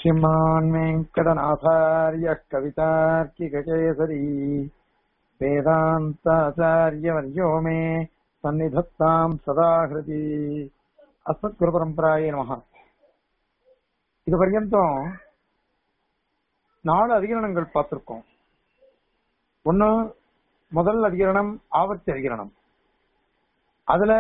श्रीमान् वेङ्कटनाथार्यः कवितार्किककेसरी वेदान्ताचार्यवर्यो मे सन्निधत्ताम् सदा हृदि அஸ்மத்குருபரம்பராய நமக இது பர்யந்தம் நாலு அதிகரணங்கள் பார்த்திருக்கோம் ஒண்ணு முதல் அதிகரணம் ஆவர்த்தி அதிகரணம் அதுல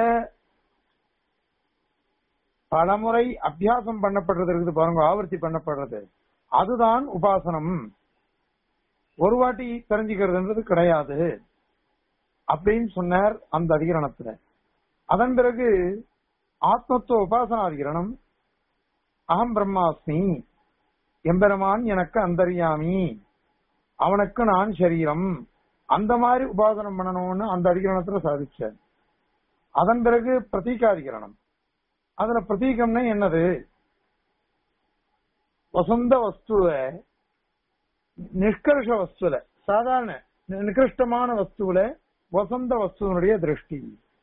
பலமுறை அபியாசம் பண்ணப்படுறது இருக்குது பாருங்க ஆவர்த்தி பண்ணப்படுறது அதுதான் உபாசனம் ஒரு வாட்டி தெரிஞ்சுக்கிறதுன்றது கிடையாது அப்படின்னு சொன்னார் அந்த அதிகரணத்துல அதன் பிறகு ஆத்மத்துவ உபாசனாதிகரணம் அகம் பிரம்மாஸ்மி எம்பெருமான் எனக்கு அந்தரியாமி அவனுக்கு நான் சரீரம் அந்த மாதிரி உபாசனம் பண்ணணும்னு அந்த அதிகரணத்துல சாதிச்சார் அதன் பிறகு பிரதீகாதிகரணம் அதுல பிரதீகம்னா என்னது வசந்த வஸ்துவ நிஷ்கர்ஷ வஸ்துல சாதாரண நிகிருஷ்டமான வஸ்துவில வசந்த வஸ்துவனுடைய திருஷ்டி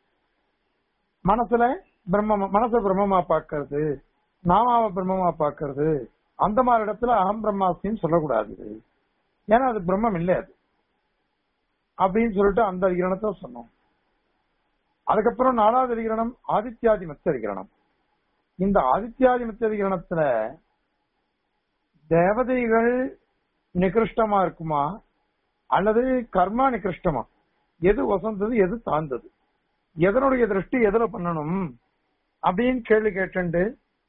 மனசுல பிரம்ம மனச பிரம்மமா பாக்குறது நாமாவ பிரம்மமா பாக்குறது அந்த மாதிரி இடத்துல அகம் பிரம்மாஸ்தின்னு சொல்லக்கூடாது ஏன்னா அது பிரம்மம் இல்லை அது அப்படின்னு சொல்லிட்டு அந்த அதிகரணத்தை சொன்னோம் அதுக்கப்புறம் நாலாவது அதிகரணம் ஆதித்யாதி மத்த அதிகரணம் இந்த ஆதித்யாதி மத்த அதிகரணத்துல தேவதைகள் நிகிருஷ்டமா இருக்குமா அல்லது கர்மா நிகிருஷ்டமா எது வசந்தது எது தாழ்ந்தது எதனுடைய திருஷ்டி எதுல பண்ணணும் அப்படின்னு கேள்வி கேட்டு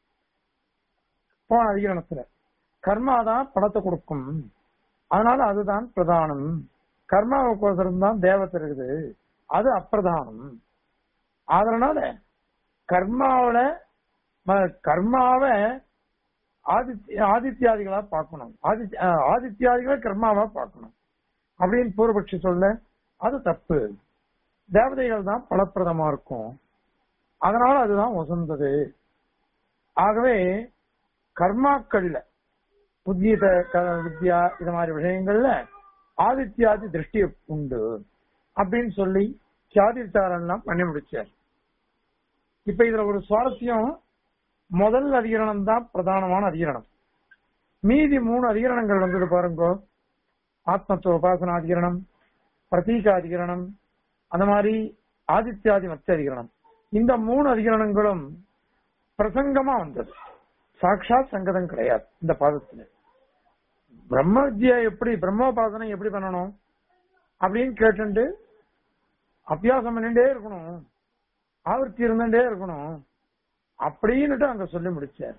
போன அதிகரணத்துல கர்மா தான் படத்தை கொடுக்கும் அதனால அதுதான் பிரதானம் கர்மாவுக்கோசரம் தான் தேவத்தை இருக்குது அது அப்பிரதானம் அதனால கர்மாவில கர்மாவை ஆதித்ய ஆதித்யாதிகளா பார்க்கணும் ஆதித்ய ஆதித்யாதிகளை கர்மாவா பார்க்கணும் அப்படின்னு பூர்வபட்சி சொல்ல அது தப்பு தேவதைகள் தான் பலப்பிரதமா இருக்கும் அதனால அதுதான் உசந்தது ஆகவே கர்மாக்கள்ல புத்தியத வித்யா இது மாதிரி விஷயங்கள்ல ஆதித்யாதி திருஷ்டி உண்டு அப்படின்னு சொல்லி சாதித்தாரம் எல்லாம் பண்ணி முடிச்சார் இப்ப இதுல ஒரு சுவாரஸ்யம் முதல் அதிகரணம் தான் பிரதானமான அதிகரணம் மீதி மூணு அதிகரணங்கள் வந்தது பாருங்க ஆத்மத்துவ உபாசன அதிகரணம் பிரதீக அதிகரணம் அந்த மாதிரி ஆதித்யாதி மத்த அதிகரணம் இந்த மூணு அதிகரணங்களும் பிரசங்கமா வந்தது சாட்சாத் சங்கதம் கிடையாது இந்த பாதத்துல பிரம்ம வித்யா எப்படி பிரம்மோபாசனை எப்படி பண்ணணும் அப்படின்னு கேட்டு அபியாசம் பண்ணிட்டே இருக்கணும் ஆவர்த்தி இருந்துட்டே இருக்கணும் அப்படின்னுட்டு அங்க சொல்லி முடிச்சார்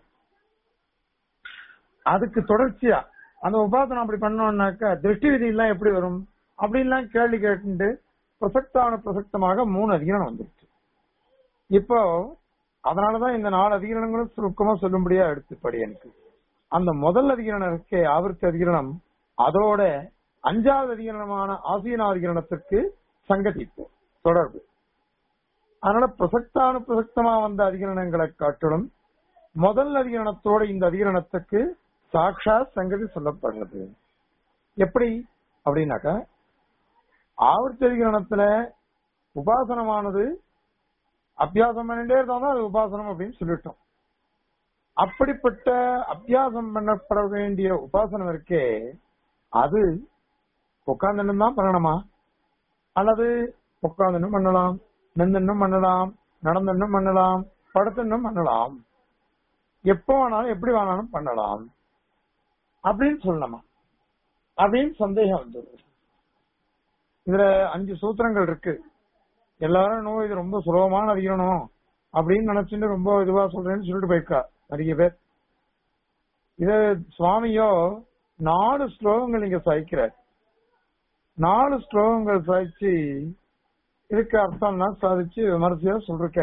அதுக்கு தொடர்ச்சியா அந்த உபாசனம் அப்படி பண்ணோம்னாக்கா திருஷ்டி விதி எல்லாம் எப்படி வரும் அப்படின்லாம் கேள்வி கேட்டு பிரசக்தான பிரசக்தமாக மூணு அதிகரணம் வந்துருச்சு இப்போ அதனாலதான் இந்த நாலு அதிகரணங்களும் சுருக்கமா சொல்லும்படியா எடுத்துப்படி எனக்கு அந்த முதல் அதிகரணம் இருக்கே ஆவர்த்தி அதிகரணம் அதோட அஞ்சாவது அதிகரணமான ஆசீன அதிகரணத்திற்கு சங்கதிப்பு தொடர்பு அதனால பிரசக்தானு பிரசக்தமா வந்த அதிகரணங்களை காட்டிலும் முதல் அதிகரணத்தோட இந்த அதிகரணத்துக்கு சாட்சா சங்கதி சொல்லப்படுறது எப்படி அப்படின்னாக்கா ஆவர்த்தி அதிகரணத்துல உபாசனமானது அபியாசம் பண்ணிட்டே இருந்தாலும் அது உபாசனம் அப்படின்னு சொல்லிட்டோம் அப்படிப்பட்ட அபியாசம் பண்ணப்பட வேண்டிய உபாசனம் இருக்கே அது உட்கார்ந்து தான் பண்ணணுமா அல்லது உட்கார்ந்து பண்ணலாம் நின்றும் பண்ணலாம் நடந்துன்னும் பண்ணலாம் படுத்துன்னும் பண்ணலாம் எப்போ வேணாலும் எப்படி வேணாலும் பண்ணலாம் அப்படின்னு சொல்லலாமா அப்படின்னு சந்தேகம் வந்துடுது இதுல அஞ்சு சூத்திரங்கள் இருக்கு எல்லாரும் நோ இது ரொம்ப சுலபமான அதிகரணம் அப்படின்னு நினைச்சுட்டு ரொம்ப இதுவா சொல்றேன்னு சொல்லிட்டு போயிருக்கா நிறைய பேர் இது சுவாமியோ நாலு ஸ்லோகங்கள் இங்க சாய்க்கிறார் நாலு ஸ்லோகங்கள் சாய்ச்சி இதுக்கு அர்த்தம்லாம் சாதிச்சு விமர்சையா சொல்லிருக்க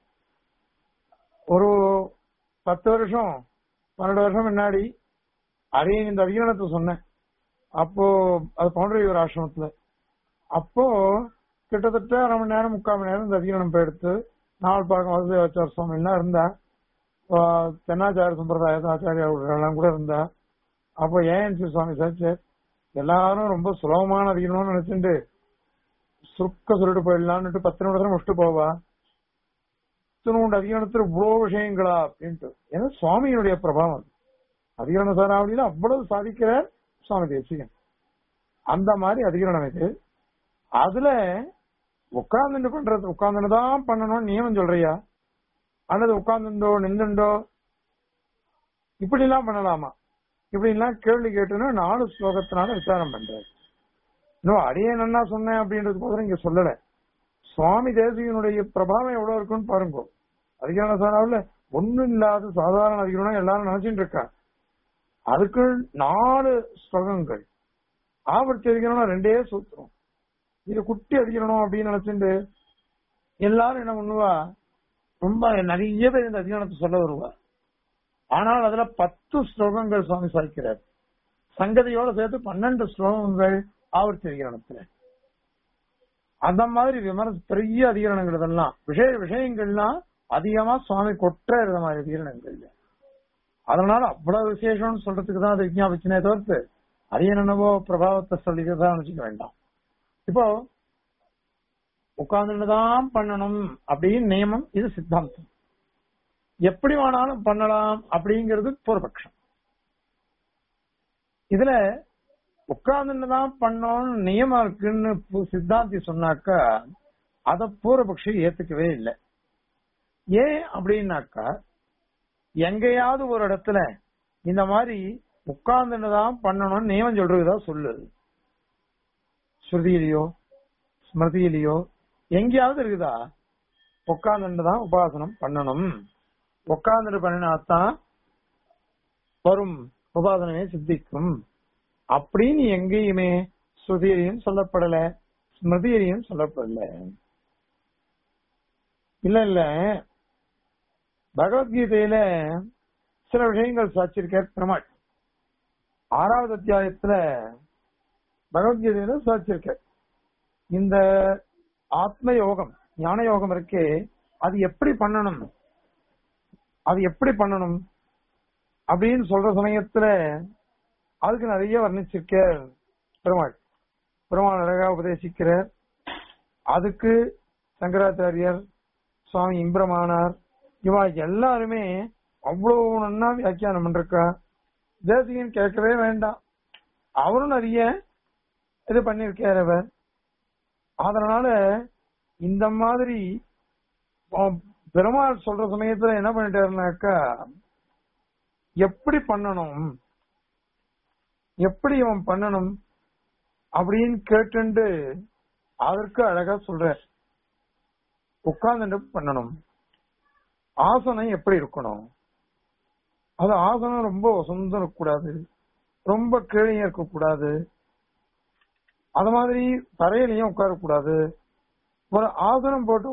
ஒரு பத்து வருஷம் பன்னெண்டு வருஷம் முன்னாடி அதையும் இந்த அதிகரணத்தை சொன்னேன் அப்போ அது பவுண்டரியூர் ஆசிரமத்துல அப்போ கிட்டத்தட்ட அரை மணி நேரம் முக்கால் மணி நேரம் இந்த அதிகரணம் போய் எடுத்து நாவல் பாக்கம் வசதி ஆச்சார சுவாமி எல்லாம் இருந்தா தென்னாச்சார சம்பிரதாயத்தை ஆச்சாரியாளர்கள்லாம் கூட இருந்தா அப்போ ஏன் சுவாமி சாச்சு எல்லாரும் ரொம்ப சுலபமான அதிகரணம்னு நினைச்சுட்டு சுருக்க சொல்லிட்டு போயிடலாம்னுட்டு பத்து நிமிடம் முடிச்சுட்டு போவா இத்தனோண்டு அதிகாரத்துல இவ்வளவு விஷயங்களா அப்படின்ட்டு ஏன்னா சுவாமியினுடைய பிரபாவம் அது அதிகரண சாராவளியில அவ்வளவு சாதிக்கிறார் சுவாமி தேசிகன் அந்த மாதிரி அதிகரணம் இது அதுல உட்கார்ந்து பண்றது உட்கார்ந்து தான் பண்ணணும்னு நியமம் சொல்றியா அல்லது உட்கார்ந்துண்டோ நின்றுண்டோ இப்படி எல்லாம் பண்ணலாமா இப்படி எல்லாம் கேள்வி கேட்டுன்னு நாலு ஸ்லோகத்தினால விசாரம் பண்றாரு இன்னும் அடியே என்ன சொன்னேன் அப்படின்றது போதும் இங்க சொல்லல சுவாமி தேசிகனுடைய பிரபாவம் எவ்வளவு இருக்குன்னு பாருங்க அதிகார சாராவில் ஒண்ணும் இல்லாத சாதாரண அதிகாரம் எல்லாரும் நினைச்சிட்டு இருக்கா அதுக்கு நாலு ஸ்லோகங்கள் ஆவர்த்தி அதிகரணம் ரெண்டே சூத்திரம் இது குட்டி அதிகரணம் அப்படின்னு நினைச்சுட்டு எல்லாரும் என்ன பண்ணுவா ரொம்ப நிறைய பேர் இந்த அதிகாரத்தை சொல்ல வருவா ஆனால் அதுல பத்து ஸ்லோகங்கள் சுவாமி சாய்க்கிறார் சங்கதியோட சேர்த்து பன்னெண்டு ஸ்லோகங்கள் ஆவர்த்தி அதிகரணத்துல அந்த மாதிரி விமர்ச பெரிய அதிகரணங்கள் இதெல்லாம் விஷய விஷயங்கள்லாம் அதிகமா சுவாமி கொற்ற இருந்த மாதிரி அதிகரணங்கள் அதனால அவ்வளவு விசேஷம்னு சொல்றதுக்கு தான் அதை விஞ்ஞாபிச்சனே தவிர்த்து அது என்னவோ பிரபாவத்தை சொல்லிக்கிறதா நினைச்சுக்க வேண்டாம் இப்போ உட்கார்ந்துட்டு தான் பண்ணணும் அப்படின்னு நியமம் இது சித்தாந்தம் எப்படி வேணாலும் பண்ணலாம் அப்படிங்கிறது பூர்வபக்ஷம் இதுல உட்கார்ந்துட்டு தான் பண்ணணும்னு நியமம் இருக்குன்னு பு- சித்தாந்தி சொன்னாக்கா அத பூர்வபக்ஷி ஏத்துக்கவே இல்லை ஏன் அப்படின்னாக்கா எங்கேயாவது ஒரு இடத்துல இந்த மாதிரி உட்கார்ந்துட்டு தான் பண்ணணும்னு நியமம் சொல்றதுதான் சொல்லுது ஸ்ருதியிலையோ ஸ்மிருதியிலையோ எங்கேயாவது இருக்குதா உட்கார்ந்துட்டு தான் உபாசனம் பண்ணணும் உட்கார்ந்துட்டு பண்ணினாத்தான் வரும் உபாசனமே சித்திக்கும் அப்படின்னு எங்கேயுமே ஸ்ருதியிலையும் சொல்லப்படல ஸ்மிருதியிலையும் சொல்லப்படல இல்ல இல்ல பகவத்கீதையில சில விஷயங்கள் சாட்சியிருக்கார் பெருமாள் ஆறாவது அத்தியாயத்துல பகவத்கீதையில சாட்சியிருக்கார் இந்த ஆத்ம யோகம் ஞான யோகம் இருக்கே அது எப்படி பண்ணணும் அது எப்படி பண்ணணும் அப்படின்னு சொல்ற சமயத்துல அதுக்கு நிறைய வர்ணிச்சிருக்கார் பெருமாள் பெருமாள் அழகா உபதேசிக்கிறார் அதுக்கு சங்கராச்சாரியர் சுவாமி இம்பிரமானார் இவா எல்லாருமே அவ்வளவு நன்னா வியாக்கியானம் பண்றக்கா தேசிகன் கேட்கவே வேண்டாம் அவரும் நிறைய இது பண்ணிருக்கார் அவர் அதனால இந்த மாதிரி ஆம், பெருமாள் சொல்ற சமயத்துல என்ன பண்ணிட்டாருனாக்கா எப்படி பண்ணணும் எப்படி இவன் பண்ணணும் அப்படின்னு கேட்டுண்டு அதற்கு அழகா சொல்ற உட்கார்ந்துட்டு பண்ணணும் ஆசனம் எப்படி இருக்கணும் அது ஆசனம் ரொம்ப வசந்தம் இருக்கக்கூடாது ரொம்ப கீழையும் இருக்கக்கூடாது அது மாதிரி தரையிலையும் உட்காரக்கூடாது ஒரு ஆசனம் போட்டு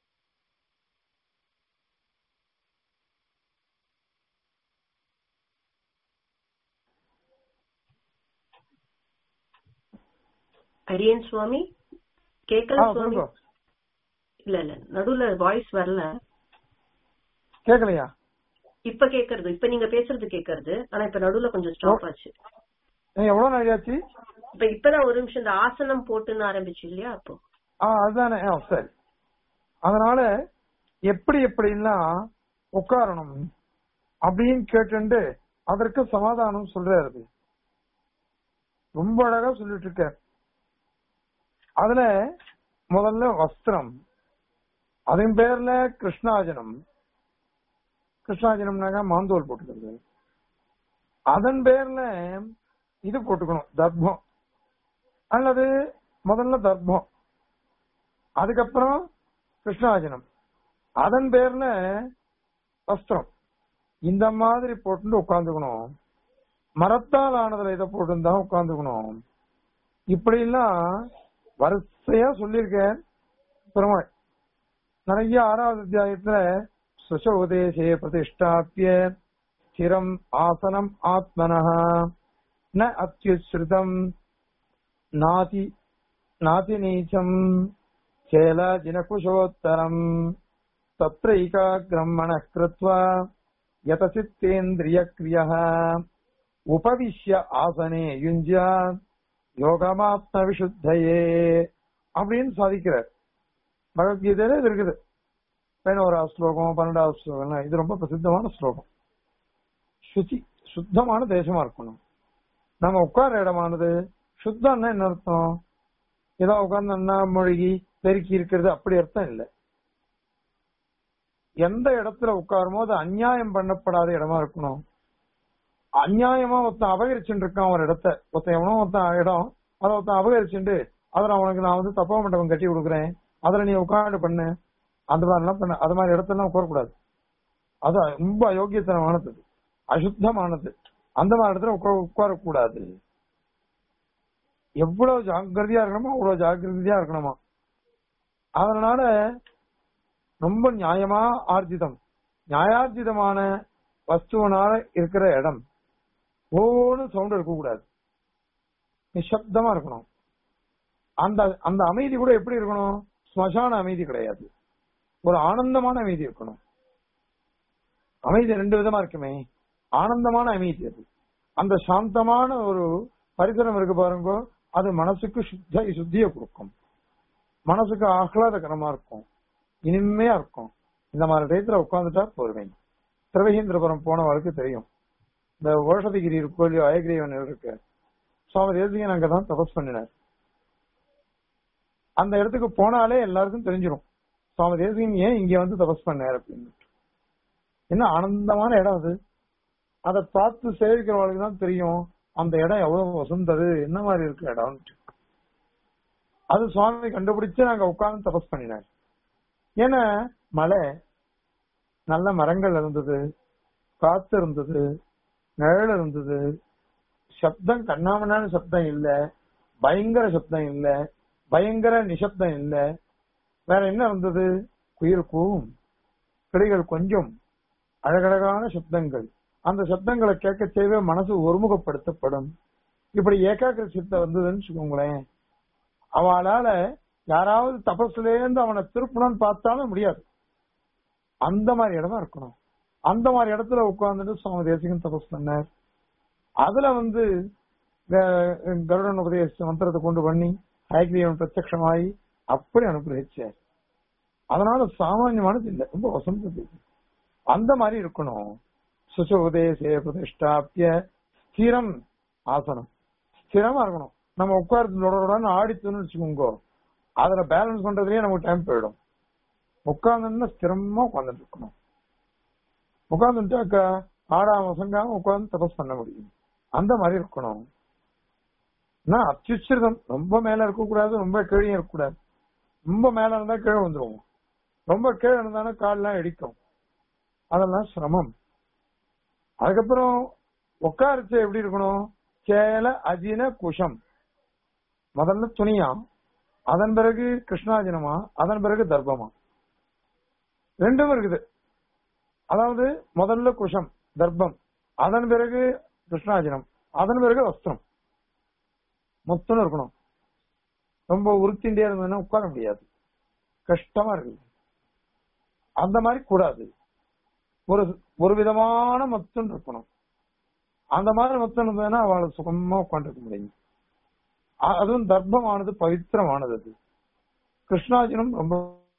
அரியன் சுவாமி கேக்கல ஆ, சுவாமி சொல்லுங்க இல்ல இல்ல நடுவுல வாய்ஸ் வரல கேட்கலையா இப்ப கேக்குறது இப்ப நீங்க பேசுறது கேக்குறது ஆனா இப்ப நடுவுல கொஞ்சம் ஸ்டாப் ஆச்சு நீங்க எவ்வளவு நாள் ஆச்சு இப்ப இப்பதான் ஒரு நிமிஷம் இந்த ஆசனம் போட்டுன்னு ஆரம்பிச்சு இல்லையா அப்போ ஆ அதுதானே ஆ, சரி அதனால எப்படி எப்படிலாம் உட்காரணும் அப்படின்னு கேட்டுண்டு அதற்கு சமாதானம் சொல்றாரு ரொம்ப அழகா சொல்லிட்டு இருக்க அதுல முதல்ல வஸ்திரம் அதன் பேர்ல கிருஷ்ணாஜனம் கிருஷ்ணாஜனம்னாக்கா மாந்தோல் போட்டுக்கிறது அதன் பேர்ல இது போட்டுக்கணும் தர்ப்பம் அல்லது முதல்ல தர்ப்பம் அதுக்கப்புறம் கிருஷ்ணாஜனம் அதன் பேர்ல வஸ்திரம் இந்த மாதிரி போட்டு உட்காந்துக்கணும் மரத்தால் ஆனதுல இதை போட்டு தான் உட்காந்துக்கணும் இப்படி எல்லாம் வரிசையா சொல்லியிருக்கேன் பெருமாள் நிறைய ஆறாவது அத்தியாயத்துல சுசோதேசே பிரதிஷ்டாப்பிய ஸ்திரம் ஆசனம் ஆத்மனः ந அத்யுஸ்ருதம் நாதி நாதி நீச்சம் சேலாஜினகுஷோத்தரம் தத்ரைகாகிரம் மனः கிருத்வா யதசித்தேந்திரியக்ரியः உபவிஷ்ய ஆசனே யுஞ்சா யோகமாத்ம விசுத்தையே அப்படின்னு சாதிக்கிறார் பகவத்கீதையில இது இருக்குது பதினோராவது ஸ்லோகம் பன்னெண்டாவது ஸ்லோகம் இது ரொம்ப பிரசித்தமான ஸ்லோகம் சுச்சி சுத்தமான தேசமா இருக்கணும் நம்ம உட்கார இடமானது சுத்தம்னா என்ன அர்த்தம் ஏதோ உட்கார்ந்தோம்னா மொழிகி பெருக்கி இருக்கிறது அப்படி அர்த்தம் இல்லை எந்த இடத்துல உட்காருமோ அது அநியாயம் பண்ணப்படாத இடமா இருக்கணும் அநியாயமா ஒருத்தன் அபகரிச்சுட்டு இருக்கான் ஒரு இடத்த ஒருத்தன் எவனோ ஒருத்தன் இடம் அதை ஒருத்தன் அபகரிச்சுட்டு அதுல அவனுக்கு நான் வந்து தப்பா மண்டபம் கட்டி கொடுக்குறேன் அதுல நீ உட்காந்து பண்ணு அந்த மாதிரி எல்லாம் பண்ண அது மாதிரி இடத்துல உட்காரக்கூடாது அது ரொம்ப அயோக்கியத்தனமானது அசுத்தமானது அந்த மாதிரி இடத்துல உட்கார உட்காரக்கூடாது எவ்வளவு ஜாக்கிரதையா இருக்கணுமோ அவ்வளவு ஜாக்கிரதையா இருக்கணுமா அதனால ரொம்ப நியாயமா ஆர்ஜிதம் நியாயார்ஜிதமான வஸ்துவனால இருக்கிற இடம் ஒவ்வொன்றும் சவுண்ட் இருக்கக்கூடாது நிசப்தமா இருக்கணும் அந்த அந்த அமைதி கூட எப்படி இருக்கணும் ஸ்மசான அமைதி கிடையாது ஒரு ஆனந்தமான அமைதி இருக்கணும் அமைதி ரெண்டு விதமா இருக்குமே ஆனந்தமான அமைதி அது அந்த சாந்தமான ஒரு பரிசரம் இருக்கு பாருங்க அது மனசுக்கு சுத்த சுத்திய கொடுக்கும் மனசுக்கு ஆஹ்லாதகரமா இருக்கும் இனிமையா இருக்கும் இந்த மாதிரி டயத்துல உட்காந்துட்டா போருவேன் திருவகேந்திரபுரம் போனவருக்கு தெரியும் இந்த ஓஷதகிரி கோயில் அயகிரீவன் இருக்கு சுவாமி தேசிகன் அங்கதான் தபஸ் பண்ணினார் அந்த இடத்துக்கு போனாலே எல்லாருக்கும் தெரிஞ்சிடும் சுவாமி தேசிகன் ஏன் இங்க வந்து தபஸ் பண்ணார் அப்படின்னு என்ன ஆனந்தமான இடம் அது அதை பார்த்து சேவிக்கிறவங்களுக்கு தான் தெரியும் அந்த இடம் எவ்வளவு வசந்தது என்ன மாதிரி இருக்கு இடம் அது சுவாமி கண்டுபிடிச்சு நாங்க உட்கார்ந்து தபஸ் பண்ணினார் ஏன்னா மழை நல்ல மரங்கள் இருந்தது காத்து இருந்தது நிழல் இருந்தது சப்தம் கண்ணாமண்ணான சப்தம் இல்ல பயங்கர சப்தம் இல்ல பயங்கர நிசப்தம் இல்ல வேற என்ன இருந்தது குயில் கூவும் கிளிகள் கொஞ்சம் அழகழகான சப்தங்கள் அந்த சப்தங்களை கேட்க செய்வே மனசு ஒருமுகப்படுத்தப்படும் இப்படி ஏகாக்கிர சித்த வந்ததுன்னு வச்சுக்கோங்களேன் அவளால யாராவது தபஸ்ல இருந்து அவனை திருப்பணும்னு பார்த்தாலும் முடியாது அந்த மாதிரி இடமா இருக்கணும் அந்த மாதிரி இடத்துல உட்கார்ந்துட்டு சுவாமி தேசிகன் தபஸ் பண்ணார் அதுல வந்து க- கருடன் உபதேச மந்திரத்தை கொண்டு பண்ணி ஐக்கியம் பிரத்யமாயி அப்படி அனுகிரகிச்சார் அதனால சாமானியமானது இல்லை ரொம்ப வசந்தது அந்த மாதிரி இருக்கணும் சுச உபதேசே பிரதிஷ்டாப்பிய ஸ்திரம் ஆசனம் ஸ்திரமா இருக்கணும் நம்ம உட்கார்ந்து ஆடித்துன்னு வச்சுக்கோங்க அதுல பேலன்ஸ் பண்றதுலயே நமக்கு டைம் போயிடும் உட்கார்ந்துன்னா ஸ்திரமா உட்கார்ந்துட்டு இருக்கணும் உட்கார்ந்துட்டாக்கா ஆடாம வசங்காம உட்கார்ந்து தபஸ் பண்ண முடியும் அந்த மாதிரி இருக்கணும் நான் அத்யுச்சிதம் ரொம்ப மேல இருக்கக்கூடாது ரொம்ப கீழே இருக்கக்கூடாது ரொம்ப மேல இருந்தா கீழே வந்துருவோம் ரொம்ப கீழே இருந்தானா கால்லாம் இடிக்கும் அதெல்லாம் சிரமம் அதுக்கப்புறம் உட்காரிச்சு எப்படி இருக்கணும் கேல அஜின குஷம் முதல்ல துணியா அதன் பிறகு கிருஷ்ணாஜனமா அதன் பிறகு தர்ப்பமா ரெண்டும் இருக்குது அதாவது முதல்ல குஷம் தர்ப்பம் அதன் பிறகு கிருஷ்ணாஜனம் அதன் பிறகு வஸ்திரம் மொத்தம் இருக்கணும் ரொம்ப உறுத்திண்டே இருந்ததுன்னா உட்கார முடியாது கஷ்டமா இருக்குது அந்த மாதிரி கூடாது ஒரு ஒரு விதமான மொத்தம் இருக்கணும் அந்த மாதிரி மொத்தம் இருந்ததுன்னா அவளை சுகமா உட்காந்துருக்க முடியும் அ- அதுவும் தர்ப்பமானது பவித்திரமானது அது கிருஷ்ணாஜனம் ரொம்ப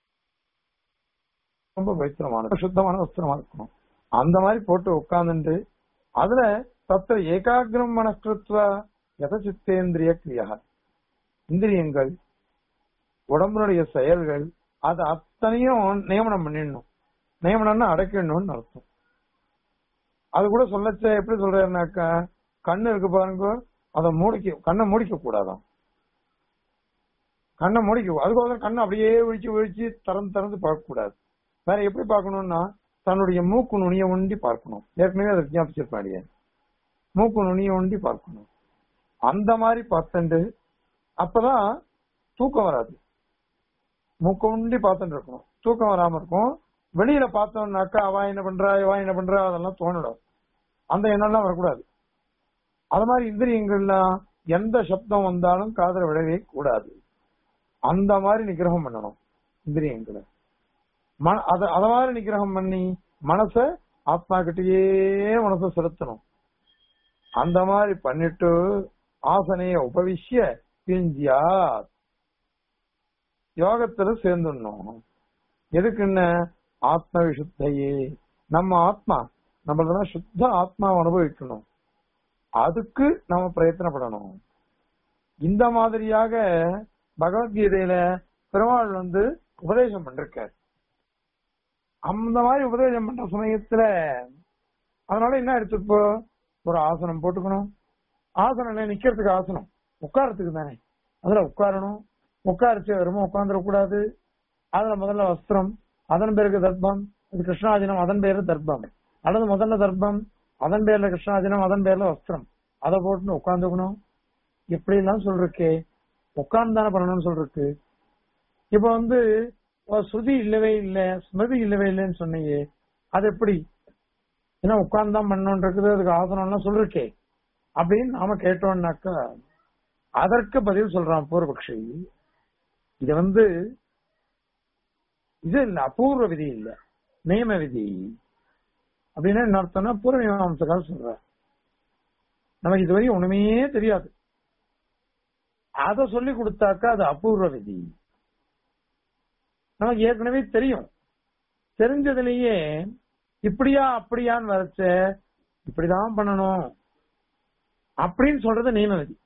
ரொம்ப பவித்திரமானது சுத்தமான வஸ்திரமா இருக்கணும் அந்த மாதிரி போட்டு உட்கார்ந்துட்டு அதுல தத்திர ஏகாகிரம் மனஸ்கிருத்வ யதசித்தேந்திரிய கிரியா இந்திரியங்கள் உடம்புடைய செயல்கள் அது அத்தனையும் நியமனம் பண்ணிடணும் நியமனம்னா அடக்கிடணும்னு அர்த்தம் அது கூட சொல்லச்ச எப்படி சொல்றாருனாக்கா கண்ணு இருக்கு பாருங்க அதை மூடிக்க கண்ணை மூடிக்க கூடாதாம் கண்ணை மூடிக்க அதுக்கோசரம் கண்ணை அப்படியே விழிச்சு விழிச்சு திறந்து திறந்து பார்க்க கூடாது வேற எப்படி பார்க்கணும்னா தன்னுடைய மூக்கு நுனிய ஒண்டி பார்க்கணும் ஏற்கனவே அதை விஞ்ஞாபிச்சிருப்பேன் மூக்கு நுனிய ஒண்டி பார்க்கணும் அந்த மாதிரி பார்த்துட்டு அப்பதான் தூக்கம் வராது மூக்க உண்டி பார்த்துட்டு இருக்கணும் தூக்கம் வராம இருக்கும் வெளியில பார்த்தோம்னாக்கா அவ என்ன பண்றா இவ என்ன பண்றா அதெல்லாம் தோணிடும் அந்த எண்ணம்லாம் வரக்கூடாது அது மாதிரி இந்திரியங்கள்லாம் எந்த சப்தம் வந்தாலும் காதல விடவே கூடாது அந்த மாதிரி நிகிரகம் பண்ணணும் இந்திரியங்களை மன அத அத மாதிரி நிகிரகம் பண்ணி மனச ஆத்மா கிட்டயே மனச செலுத்தணும் அந்த மாதிரி பண்ணிட்டு ஆசனைய உபவிஷ்ய பிஞ்சியா யோகத்துல சேர்ந்துடணும் எதுக்குன்னு ஆத்ம விசுத்தையே நம்ம ஆத்மா நம்மளதெல்லாம் சுத்த ஆத்மாவை அனுபவிக்கணும் அதுக்கு நம்ம பிரயத்தனப்படணும் இந்த மாதிரியாக பகவத்கீதையில பெருமாள் வந்து உபதேசம் பண்ணிருக்கார் அந்த மாதிரி உபதேசம் பண்ற சமயத்துல அதனால என்ன எடுத்துப்போ ஒரு ஆசனம் போட்டுக்கணும் ஆசனம் இல்லை நிக்கிறதுக்கு ஆசனம் உட்காரத்துக்கு தானே அதுல உட்காரணும் உட்காரிச்சு வெறும உட்காந்துடக்கூடாது அதுல முதல்ல வஸ்திரம் அதன் பேருக்கு தர்ப்பம் இது கிருஷ்ணாஜினம் அதன் பேரு தர்ப்பம் அல்லது முதல்ல தர்ப்பம் அதன் பேர்ல கிருஷ்ணாஜினம் அதன் பேர்ல வஸ்திரம் அதை போட்டு உட்காந்துக்கணும் இப்படி எல்லாம் சொல்றக்கே உட்கார்ந்து தானே பண்ணணும்னு சொல்றக்கு இப்ப வந்து ஒரு ஸ்ருதி இல்லவே இல்ல ஸ்மிருதி இல்லவே இல்லைன்னு சொன்னீங்க அது எப்படி ஏன்னா உட்கார்ந்து தான் பண்ணணுன்றது அதுக்கு ஆசனம்லாம் சொல்லிருக்கே அப்படின்னு நாம கேட்டோம்னாக்கா அதற்கு பதில் சொல்றான் பூர்வபக்ஷி இது வந்து இது இல்ல அபூர்வ விதி இல்ல நியம விதி அப்படின்னா என்ன அர்த்தம்னா பூர்வ மீமாம்சகால் சொல்ற நமக்கு இதுவரையும் ஒண்ணுமே தெரியாது அத சொல்லி கொடுத்தாக்கா அது அபூர்வ விதி நமக்கு ஏற்கனவே தெரியும் தெரிஞ்சதுலயே இப்படியா அப்படியான்னு வரைச்ச இப்படிதான் பண்ணணும் அப்படின்னு சொல்றது நியம விதி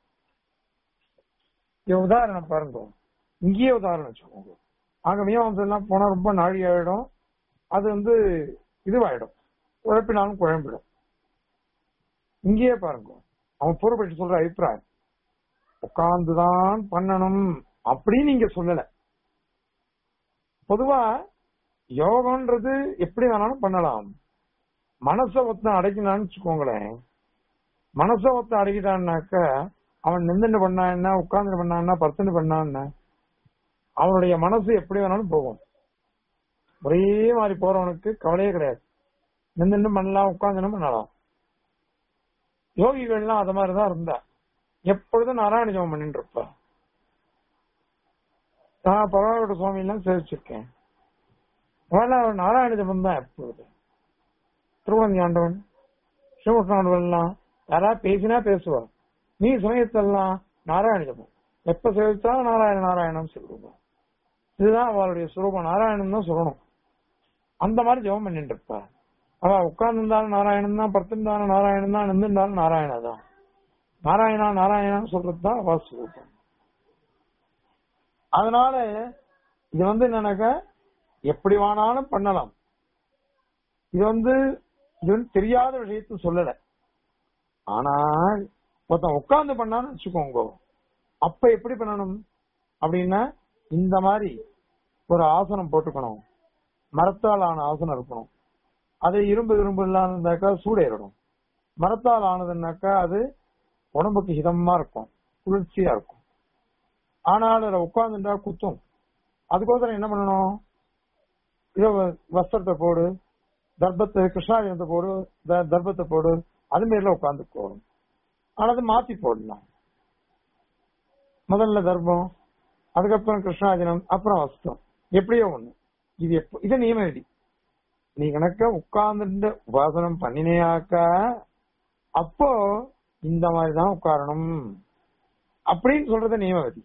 இது உதாரணம் பாருங்க இங்கேயே உதாரணம் வச்சுக்கோங்க அங்க மீமாம்சம் எல்லாம் போனா ரொம்ப நாழி ஆயிடும் அது வந்து இதுவாயிடும் குழப்பினாலும் குழம்பிடும் இங்கேயே பாருங்க அவன் பூர்வபட்சி சொல்ற அபிப்பிராயம் உட்கார்ந்துதான் பண்ணணும் அப்படின்னு நீங்க சொல்லல பொதுவா யோகம்ன்றது எப்படி வேணாலும் பண்ணலாம் மனச ஒருத்தன் அடைக்கலான்னு வச்சுக்கோங்களேன் மனச ஒருத்தன் அடக்கிட்டான்னாக்க அவன் நின்றுட்டு பண்ணா என்ன உட்கார்ந்து பண்ணா என்ன படுத்துட்டு பண்ணா என்ன அவனுடைய மனசு எப்படி வேணாலும் போகும் ஒரே மாதிரி போறவனுக்கு கவலையே கிடையாது நின்று பண்ணலாம் உட்கார்ந்து பண்ணலாம் யோகிகள்லாம் அது மாதிரிதான் இருந்தா எப்பொழுதும் நாராயண ஜபம் பண்ணிட்டு இருப்பா நான் பரவாயில்ல சுவாமி எல்லாம் சேவிச்சிருக்கேன் அவெல்லாம் நாராயண ஜபம் தான் எப்பொழுது திருவந்தி ஆண்டவன் சிவகிருஷ்ணாண்டவன் எல்லாம் யாராவது பேசினா பேசுவா நீ சமயத்தெல்லாம் நாராயண ஜபம் எப்ப சேவிச்சாலும் நாராயண நாராயணம் சொல்லுவோம் இதுதான் அவளுடைய சுரூபம் நாராயணன் தான் சொல்லணும் அந்த மாதிரி ஜெபம் பண்ணிட்டு இருப்பா அவ உட்கார்ந்துருந்தாலும் நாராயணன் தான் படுத்திருந்தாலும் நாராயணன் தான் நின்றுருந்தாலும் நாராயணா தான் நாராயணா நாராயணான்னு சொல்றது தான் அவ சுரூபம் அதனால இது வந்து என்னன்னாக்க எப்படி வேணாலும் பண்ணலாம் இது வந்து இது வந்து தெரியாத விஷயத்த சொல்லல ஆனால் ஒருத்தன் உட்கார்ந்து பண்ணான்னு வச்சுக்கோங்க அப்ப எப்படி பண்ணணும் அப்படின்னா இந்த மாதிரி ஒரு ஆசனம் போட்டுக்கணும் மரத்தால் ஆன ஆசனம் இருக்கணும் அது இரும்பு இரும்பு இல்லாம இருந்தாக்கா சூடேறிடும் மரத்தால் ஆனதுன்னாக்கா அது உடம்புக்கு ஹிதமா இருக்கும் குளிர்ச்சியா இருக்கும் ஆனால் அதுல உட்கார்ந்துட்டா குத்தும் அதுக்கோசரம் என்ன பண்ணணும் இதோ வஸ்திரத்தை போடு தர்ப்பத்தை கிருஷ்ணாஜனத்தை போடு த- தர்ப்பத்தை போடு அது மாரில உட்காந்துக்கோ ஆனா அது மாத்தி போடலாம் முதல்ல தர்ப்பம் அதுக்கப்புறம் கிருஷ்ணாஜனம் அப்புறம் வஸ்திரம் எப்படியோ ஒண்ணு இது எப்ப இது நியம விதி நீ கணக்க உட்கார்ந்துட்டு உபாசனம் பண்ணினேயாக்கா அப்போ இந்த மாதிரி தான் உட்காரணும் அப்படின்னு சொல்றது நியம விதி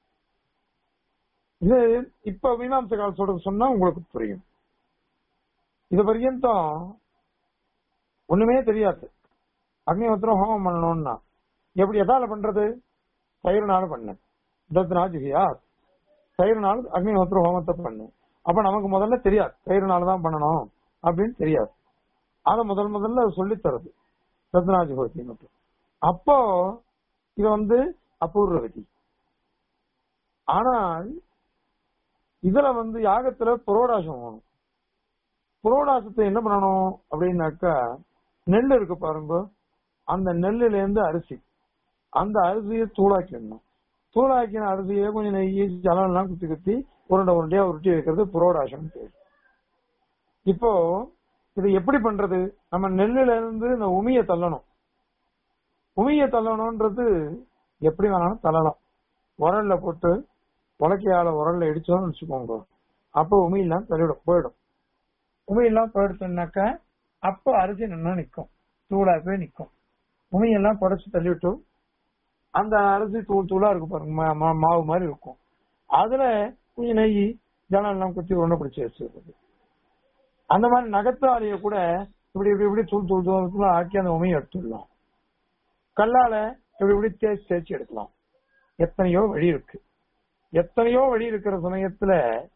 இது இப்ப மீமாம்சகால் சொல்றது சொன்னா உங்களுக்கு புரியும் இது பர்யந்தம் ஒண்ணுமே தெரியாது அக்னிஹோத்திரம் ஹோமம் பண்ணணும்னா எப்படி எதால பண்றது தயிர்னால பண்ணு தத்னாஜ் ஹியா தயிர்னால அக்னிஹோத்திரம் ஹோமத்தை பண்ணு அப்ப நமக்கு முதல்ல தெரியாது தயிர்னால தான் பண்ணணும் அப்படின்னு தெரியாது அத முதல் முதல்ல சொல்லி தருது ரத்னாஜ் ஹோத்தி மட்டும் அப்போ இது வந்து அபூர்வ விதி ஆனால் இதுல வந்து யாகத்துல புரோடாசம் வேணும் புரோடாசத்தை என்ன பண்ணணும் அப்படின்னாக்கா நெல் இருக்கு பாருங்க அந்த நெல்லுல இருந்து அரிசி அந்த அரிசியை தூளாக்கிடணும் தூளாக்கின அரிசியை கொஞ்சம் நெய் ஜலம் எல்லாம் குத்தி குத்தி உருண்டை உருண்டையா உருட்டி வைக்கிறது புரோடாசம் பேர் இப்போ இது எப்படி பண்றது நம்ம நெல்லுல இருந்து இந்த உமிய தள்ளணும் உமிய தள்ளணும்ன்றது எப்படி வேணாலும் தள்ளலாம் உரல்ல போட்டு உலக்கையால உரல்ல இடிச்சோம்னு வச்சுக்கோங்க அப்போ உமியெல்லாம் தள்ளிடும் போயிடும் உமியெல்லாம் போயிடுச்சுனாக்கா அப்போ அரிசி நின்னா நிக்கும் தூளா போய் நிக்கும் உமியெல்லாம் புடைச்சு தள்ளிவிட்டு அந்த அரிசி தூள் தூளா இருக்கும் பாருங்க மா- மா- மாவு மாதிரி இருக்கும் அதுல கொஞ்சம் நெய் ஜலம் எல்லாம் குத்தி உருண்டை பிடிச்சி வச்சிருக்குது அந்த மாதிரி நகத்தாலிய கூட இப்படி இப்படி இப்படி தூள் தூள் தூரத்துல ஆக்கி அந்த உமையை எடுத்துடலாம் கல்லால இப்படி இப்படி தேய்ச்சி தேய்ச்சி எடுக்கலாம் எத்தனையோ வழி இருக்கு எத்தனையோ வழி இருக்கிற சமயத்துல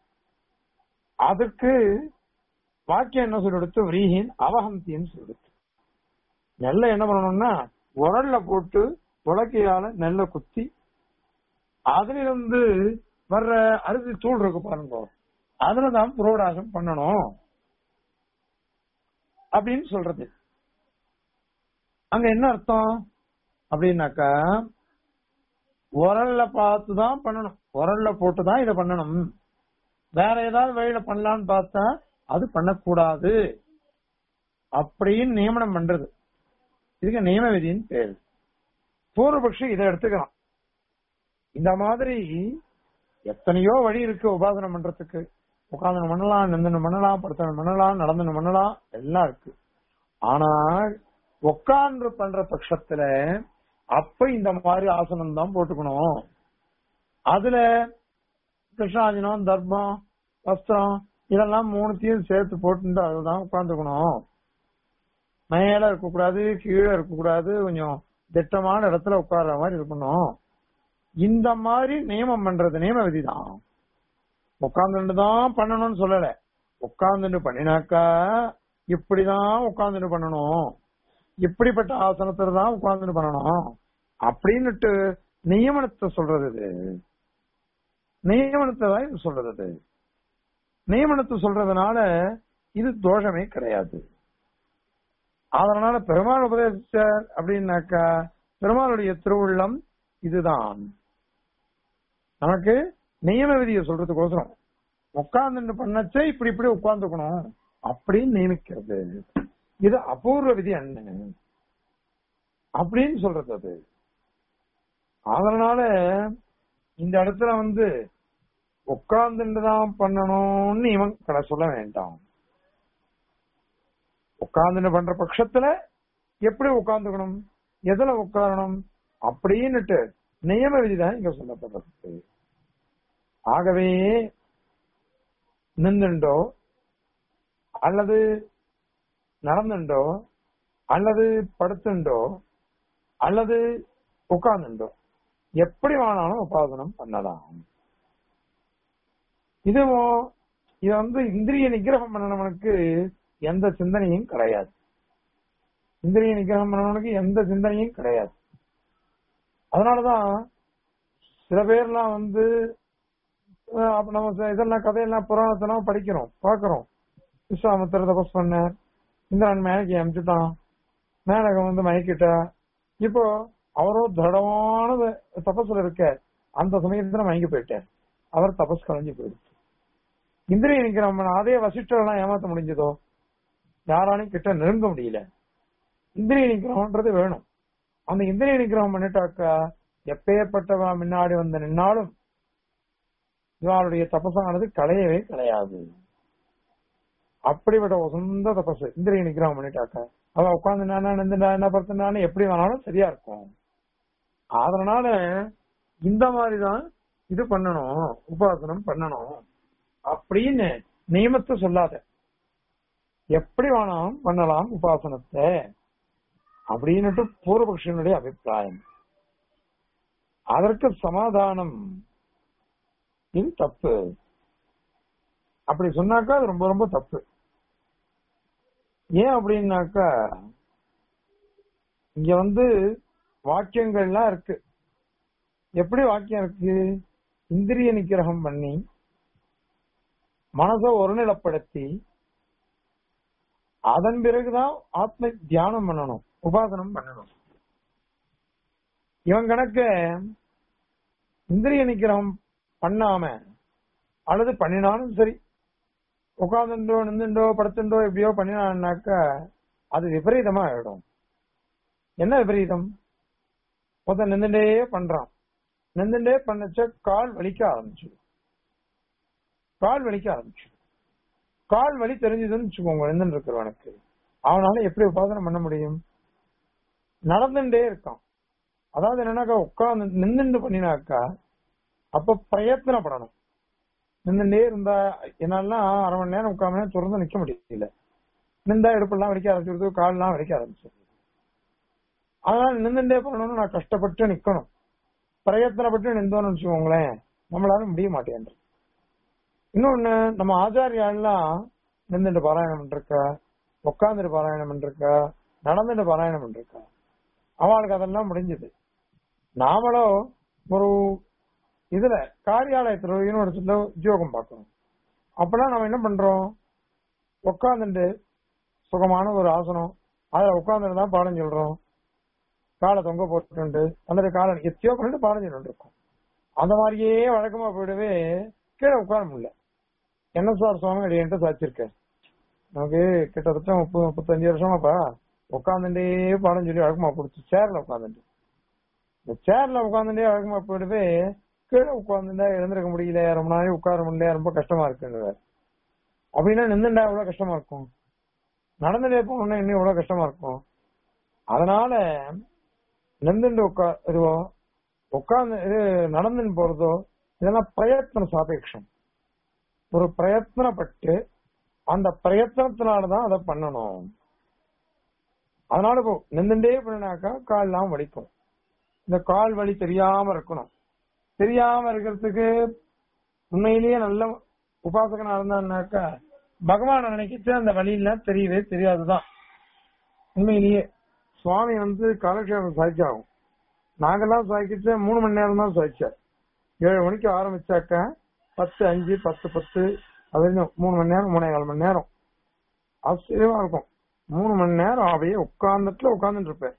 அதுக்கு வாக்கியம் என்ன சொல்லிடுத்து விரீஹின் அவஹந்தின்னு சொல்லிடுத்து நெல்லை என்ன பண்ணணும்னா உரல்ல போட்டு உலக்கையால நெல்லை குத்தி அதிலிருந்து வர்ற அரிசி தூள் இருக்கு பாருங்க அதுலதான் புரோடாசம் பண்ணணும் அப்படின்னு சொல்றது அங்க என்ன அர்த்தம் அப்படின்னாக்கா உரல்ல பார்த்து தான் பண்ணணும் உரல்ல போட்டு தான் இதை பண்ணணும் வேற ஏதாவது வழியில பண்ணலாம்னு பார்த்தா அது பண்ணக்கூடாது அப்படின்னு நியமனம் பண்றது இதுக்கு நியம விதின்னு பேரு பூர்வபக்ஷி இதை எடுத்துக்கலாம் இந்த மாதிரி எத்தனையோ வழி இருக்கு உபாசனம் பண்றதுக்கு உட்காந்து பண்ணலாம் நின்று பண்ணலாம் படுத்தணும் பண்ணலாம் நடந்து பண்ணலாம் எல்லாம் இருக்கு ஆனால் உட்கார்ந்து பண்ற பட்சத்துல அப்ப இந்த மாதிரி ஆசனம் தான் போட்டுக்கணும் அதுல கிருஷ்ணாஜனம் தர்மம் வஸ்திரம் இதெல்லாம் மூணுத்தையும் சேர்த்து போட்டு அதுதான் உட்காந்துக்கணும் மேல இருக்கக்கூடாது கீழே இருக்கக்கூடாது கொஞ்சம் திட்டமான இடத்துல உட்கார்ற மாதிரி இருக்கணும் இந்த மாதிரி நியமம் பண்றது நியம விதிதான் உட்கார்ந்துட்டு தான் பண்ணணும்னு சொல்லல உட்கார்ந்துட்டு பண்ணினாக்கா இப்படிதான் உட்கார்ந்துட்டு பண்ணணும் இப்படிப்பட்ட ஆசனத்துல தான் உட்கார்ந்துட்டு பண்ணணும் அப்படின்னுட்டு நியமனத்தை சொல்றது இது நியமனத்தை தான் இது சொல்றது இது நியமனத்தை சொல்றதுனால இது தோஷமே கிடையாது அதனால பெருமாள் உபதேசிச்சார் அப்படின்னாக்கா பெருமாளுடைய திருவுள்ளம் இதுதான் நமக்கு நியம விதியை சொல்றதுக்கோசரம் உட்கார்ந்து பண்ணச்சே இப்படி இப்படி உட்கார்ந்துக்கணும் அப்படின்னு நியமிக்கிறது இது அபூர்வ விதி அண்ணன் அப்படின்னு சொல்றது அது அதனால இந்த இடத்துல வந்து உட்கார்ந்துட்டு தான் பண்ணணும்னு இவன் கடை சொல்ல வேண்டாம் உட்கார்ந்துட்டு பண்ற பட்சத்துல எப்படி உட்கார்ந்துக்கணும் எதுல உட்காரணும் அப்படின்னுட்டு நியம விதிதான் இங்க சொல்லப்படுறது ஆகவே நின்றுண்டோ அல்லது நடந்துண்டோ அல்லது படுத்துண்டோ அல்லது உட்கார்ந்துண்டோ எப்படி வேணாலும் உபாசனம் பண்ணலாம் இதுவும் இது வந்து இந்திரிய நிகிரகம் பண்ணவனுக்கு எந்த சிந்தனையும் கிடையாது இந்திரிய நிகிரகம் பண்ணவனுக்கு எந்த சிந்தனையும் கிடையாது அதனாலதான் சில பேர்லாம் வந்து அஹ் அப்ப நம்ம ச- இதெல்லாம் கதையெல்லாம் புராணத்தெல்லாம் படிக்கிறோம் பாக்குறோம் விஸ்வாமித்திர தபஸ் பண்ணார் இந்திரன் மேனகை அமிச்சுட்டான் மேனகம் வந்து மயக்கிட்டா இப்போ அவரோ திடமான தபஸ்ல இருக்க அந்த சமயத்துல மயங்கி போயிட்டார் அவர் தபஸ் கலைஞ்சு போயிடுச்சு இந்திரிய நிக்கிறோம் அதே வசிஷ்டரெல்லாம் ஏமாத்த முடிஞ்சதோ யாராலையும் கிட்ட நெருங்க முடியல இந்திரிய நிக்கிரகம்ன்றது வேணும் அந்த இந்திரிய நிக்கிரகம் பண்ணிட்டாக்கா எப்பேற்பட்டவா முன்னாடி வந்து நின்னாலும் இவளுடைய தபசானது களையவே கிடையாது அப்படிப்பட்ட ஒரு சொந்த தபசு இந்திரிய நிக்கிரகம் பண்ணிட்டாக்கா அவ உட்காந்து நின்றுடா என்ன படுத்துனான்னு எப்படி வேணாலும் சரியா இருக்கும் அதனால இந்த மாதிரிதான் இது பண்ணணும் உபாசனம் பண்ணணும் அப்படின்னு நியமத்தை சொல்லாத எப்படி வேணாலும் பண்ணலாம் உபாசனத்தை அப்படின்னுட்டு பூர்வபக்ஷனுடைய அபிப்பிராயம் அதற்கு சமாதானம் இது தப்பு அப்படி சொன்னாக்கா அது ரொம்ப ரொம்ப தப்பு ஏன் அப்படின்னாக்கா இங்க வந்து வாக்கியங்கள்லாம் இருக்கு எப்படி வாக்கியம் இருக்கு இந்திரிய நிக்கிரகம் பண்ணி மனசை ஒருநிலைப்படுத்தி அதன் பிறகுதான் ஆத்ம தியானம் பண்ணணும் உபாசனம் பண்ணணும் இவன் கணக்க இந்திரிய நிக்கிரகம் பண்ணாம அல்லது பண்ணினாலும் சரி உட்காந்துண்டோ நின்றுண்டோ படுத்துண்டோ எப்படியோ பண்ணினான்னாக்கா அது விபரீதமா ஆயிடும் என்ன விபரீதம் ஒருத்தன் நின்றுட்டே பண்றான் நின்றுட்டே பண்ணச்ச கால் வலிக்க ஆரம்பிச்சிடும் கால் வலிக்க ஆரம்பிச்சிடும் கால் வலி தெரிஞ்சதுன்னு வச்சுக்கோங்க நின்று இருக்கிறவனுக்கு அவனால எப்படி உபாசனம் பண்ண முடியும் நடந்துட்டே இருக்கான் அதாவது என்னன்னாக்கா உட்கார்ந்து நின்னுண்டு பண்ணினாக்கா அப்ப பிரயத்தனப்படணும் நின்னுட்டே இருந்தா என்னாலாம் அரை மணி நேரம் முக்கால் மணி நேரம் தொடர்ந்து நிக்க முடியல நின்றா இடுப்பெல்லாம் வலிக்க ஆரம்பிச்சிருது கால்லாம் வலிக்க ஆரம்பிச்சிருது அதனால நின்றுட்டே பண்ணணும்னு நான் கஷ்டப்பட்டு நிக்கணும் பிரயத்தனப்பட்டு நின்றோம்னு வச்சுக்கோங்களேன் நம்மளால முடிய மாட்டேன் இன்னொன்னு நம்ம ஆச்சாரியாலாம் நின்றுட்டு பாராயணம் பண்ணிருக்கா உட்காந்துட்டு பாராயணம் பண்ணிருக்கா நடந்துட்டு பாராயணம் பண்ணிருக்கா அவளுக்கு அதெல்லாம் முடிஞ்சது நாமளும் ஒரு இதுல காரியாலயத்துல யூனிவர்சிட்டியில உத்தியோகம் பார்க்கணும் அப்பெல்லாம் நம்ம என்ன பண்றோம் உட்காந்துட்டு சுகமான ஒரு ஆசனம் அதுல உட்காந்துட்டு தான் பாடம் சொல்றோம் காலை தொங்க போட்டுண்டு அந்த காலை எத்தியோ பண்ணிட்டு பாடம் சொல்லிட்டு இருக்கோம் அந்த மாதிரியே வழக்கமா போயிடவே கீழே உட்கார முடியல என்ன சார் சுவாமி அடியன்ட்டு சாச்சிருக்கேன் நமக்கு கிட்டத்தட்ட முப்பது முப்பத்தஞ்சு வருஷமாப்பா உட்காந்துட்டே பாடம் சொல்லி வழக்கமா பிடிச்சி சேர்ல உட்காந்துட்டு இந்த சேர்ல உட்காந்துட்டே வழக்கமா போயிடவே கீழே உட்காந்துட்டா எழுந்திருக்க முடியல ரொம்ப நாளைக்கு உட்கார முடியல ரொம்ப கஷ்டமா இருக்குன்னு அப்படின்னா நின்றுண்டா எவ்வளவு கஷ்டமா இருக்கும் நடந்துட்டே போகணும்னா இன்னும் எவ்வளவு கஷ்டமா இருக்கும் அதனால நின்றுண்டு உட்கா இதுவோ உட்கார்ந்து இது நடந்துன்னு போறதோ இதெல்லாம் பிரயத்ன சாபேட்சம் ஒரு பிரயத்னப்பட்டு அந்த பிரயத்தனத்தினாலதான் அதை பண்ணணும் அதனால இப்போ நின்றுட்டே பண்ணினாக்கா கால் எல்லாம் வலிக்கும் இந்த கால் வலி தெரியாம இருக்கணும் தெரியாம இருக்கிறதுக்கு உண்மையிலேயே நல்ல உபாசகனா இருந்தான்னாக்கா பகவான நினைக்கிட்டு அந்த வழியெல்லாம் தெரியவே தெரியாதுதான் உண்மையிலேயே சுவாமி வந்து காலக்ஷேபம் சாய்ச்சாகும் நாங்கெல்லாம் சாய்க்கிட்டு மூணு மணி நேரம் தான் சாய்ச்சார் ஏழு மணிக்கு ஆரம்பிச்சாக்க பத்து அஞ்சு பத்து பத்து அது வரைக்கும் மூணு மணி நேரம் மூணே கால் மணி நேரம் ஆச்சரியமா இருக்கும் மூணு மணி நேரம் அப்படியே உட்கார்ந்துட்டுல உட்கார்ந்துட்டு இருப்பேன்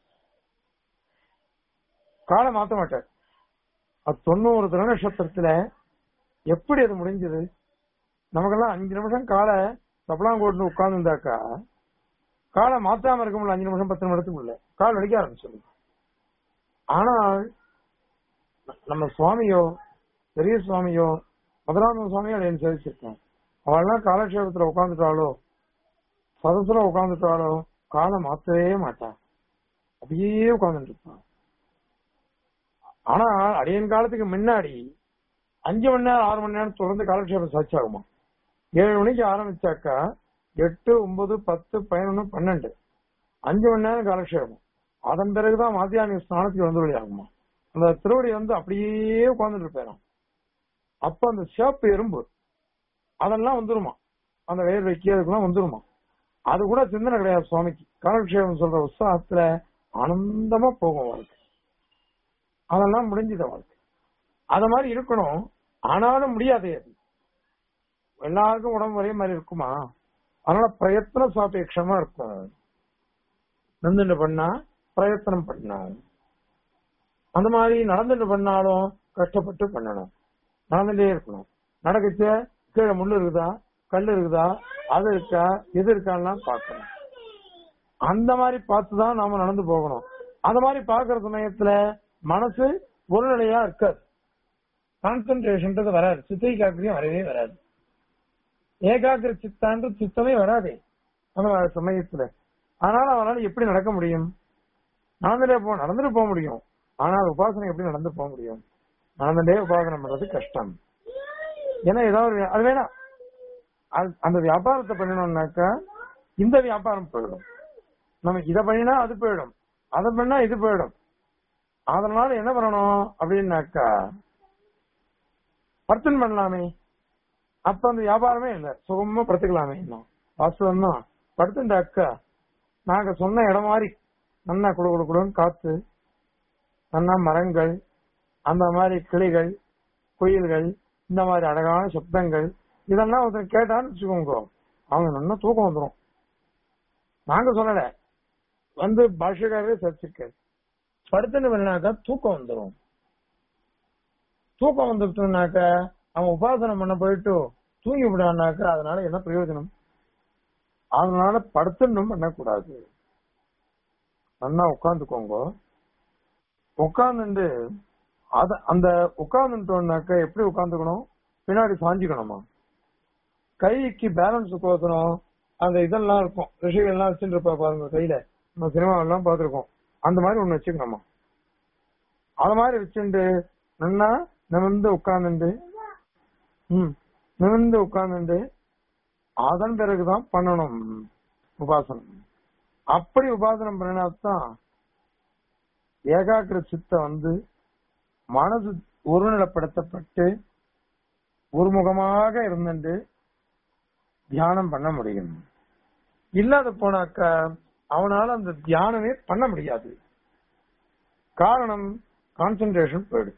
காலை மாத்த மாட்டார் அது தொண்ணூறு தின நட்சத்திரத்துல எப்படி அது முடிஞ்சது நமக்கெல்லாம் அஞ்சு நிமிஷம் காலை தப்பலாங்கோட்டு உட்கார்ந்துருந்தாக்கா காலை மாத்தாம இருக்க முடியல அஞ்சு நிமிஷம் பத்து நிமிஷத்துக்குள்ள கால் வலிக்க ஆரம்பிச்சிடும் ஆனால் நம்ம சுவாமியோ பெரிய சுவாமியோ மதுராந்தக சுவாமியோ அதை சேவிச்சிருக்கேன் அவள்லாம் காலக்ஷேபத்துல உட்காந்துட்டாலோ சதசுல உட்காந்துட்டாலோ காலை மாத்தவே மாட்டா அப்படியே உட்கார்ந்துட்டு இருப்பான் ஆனா அடியன் காலத்துக்கு முன்னாடி அஞ்சு மணி நேரம் ஆறு மணி நேரம் தொடர்ந்து காலக்ஷேபம் சாட்சி ஆகுமா ஏழு மணிக்கு ஆரம்பிச்சாக்கா எட்டு ஒன்பது பத்து பதினொன்னு பன்னெண்டு அஞ்சு மணி நேரம் காலக்ஷேபம் அதன் பிறகுதான் மாத்தியானி ஸ்நானத்துக்கு வந்து ஆகுமா அந்த திருவடி வந்து அப்படியே உட்கார்ந்துட்டு இருப்பேன் அப்ப அந்த சிவப்பு எறும்பு அதெல்லாம் வந்துருமா அந்த வேர்வைக்கு அதுக்கெல்லாம் வந்துருமா அது கூட சிந்தனை கிடையாது சுவாமிக்கு காலக்ஷேபம் சொல்ற உற்சாகத்துல ஆனந்தமா போகும் வாழ்க்கை அதெல்லாம் முடிஞ்சது வாழ்க்கை அத மாதிரி இருக்கணும் ஆனாலும் முடியாது அது எல்லாருக்கும் உடம்பு ஒரே மாதிரி இருக்குமா அதனால பிரயத்தன சாபேட்சமா இருக்கும் நின்றுட்டு பண்ணா பிரயத்தனம் பண்ணணும் அந்த மாதிரி நடந்துட்டு பண்ணாலும் கஷ்டப்பட்டு பண்ணணும் நடந்துட்டே இருக்கணும் நடக்கச்ச கீழே முள்ளு இருக்குதா கல் இருக்குதா அது இருக்கா எது இருக்கான்லாம் பார்க்கணும் அந்த மாதிரி பார்த்துதான் நாம நடந்து போகணும் அந்த மாதிரி பாக்குற சமயத்துல மனசு ஒரு நிலையா இருக்காது கான்சென்ட்ரேஷன்றது வராது சித்தை காக்கிரியம் வரவே வராது ஏகாகிர சித்தான்ற சித்தமே வராதே அந்த சமயத்துல அதனால அவனால எப்படி நடக்க முடியும் நடந்துட்டே போ நடந்துட்டு போக முடியும் ஆனால் உபாசனை எப்படி நடந்து போக முடியும் நடந்துட்டே உபாசனம் பண்றது கஷ்டம் ஏன்னா ஏதாவது ஒரு- அது வேணாம் அது- அந்த வியாபாரத்தை பண்ணணும்னாக்கா இந்த வியாபாரம் போயிடும் நம்ம இத பண்ணினா அது போயிடும் அதை பண்ணா இது போயிடும் அதனால என்ன பண்ணணும் அப்படின்னாக்கா பர்த்தன் பண்ணலாமே அப்ப அந்த வியாபாரமே இல்ல சுகமா படுத்துக்கலாமே இன்னும் வாஸ்தவம் தான் படுத்துட்டாக்கா நாங்க சொன்ன இடம் மாதிரி நன்னா குடு குடு குடுன்னு காத்து நன்னா மரங்கள் அந்த மாதிரி கிளிகள் குயில்கள் இந்த மாதிரி அழகான சப்தங்கள் இதெல்லாம் ஒருத்தர் கேட்டான்னு வச்சுக்கோங்க அவங்க நல்லா தூக்கம் வந்துரும் நாங்க சொல்லல வந்து பாஷக்காரரே சர்ச்சிருக்காரு படுத்துன்னு பண்ணாக்கா தூக்கம் வந்துரும் தூக்கம் வந்துட்டுனாக்க அவன் உபாசனம் பண்ண போயிட்டு தூங்கி விடானாக்கா அதனால என்ன பிரயோஜனம் அதனால படுத்துன்னும் பண்ணக்கூடாது நல்லா உட்காந்துக்கோங்க உட்கார்ந்துட்டு அத அந்த உட்கார்ந்துட்டோம்னாக்க எப்படி உட்காந்துக்கணும் பின்னாடி சாஞ்சிக்கணுமா கைக்கு பேலன்ஸ் கோசணும் அந்த இதெல்லாம் இருக்கும் ரிஷிகள் எல்லாம் வச்சுட்டு இருப்பா பாருங்க கையில நம்ம சினிமா எல்லாம் பார்த்திருக்கோம் அந்த மாதிரி ஒண்ணு வச்சுக்கணுமா அது மாதிரி வச்சுட்டு நல்லா நிமிர்ந்து உட்கார்ந்துட்டு ம் நிமிர்ந்து உட்கார்ந்துட்டு அதன் பிறகுதான் பண்ணணும் உபாசனம் அப்படி உபாசனம் பண்ணினாத்தான் ஏகாகிர சித்த வந்து மனசு ஒருநிலைப்படுத்தப்பட்டு ஒருமுகமாக இருந்துட்டு தியானம் பண்ண முடியும் இல்லாத போனாக்க அவனால அந்த தியானமே பண்ண முடியாது காரணம் கான்சென்ட்ரேஷன் போயிடுச்சு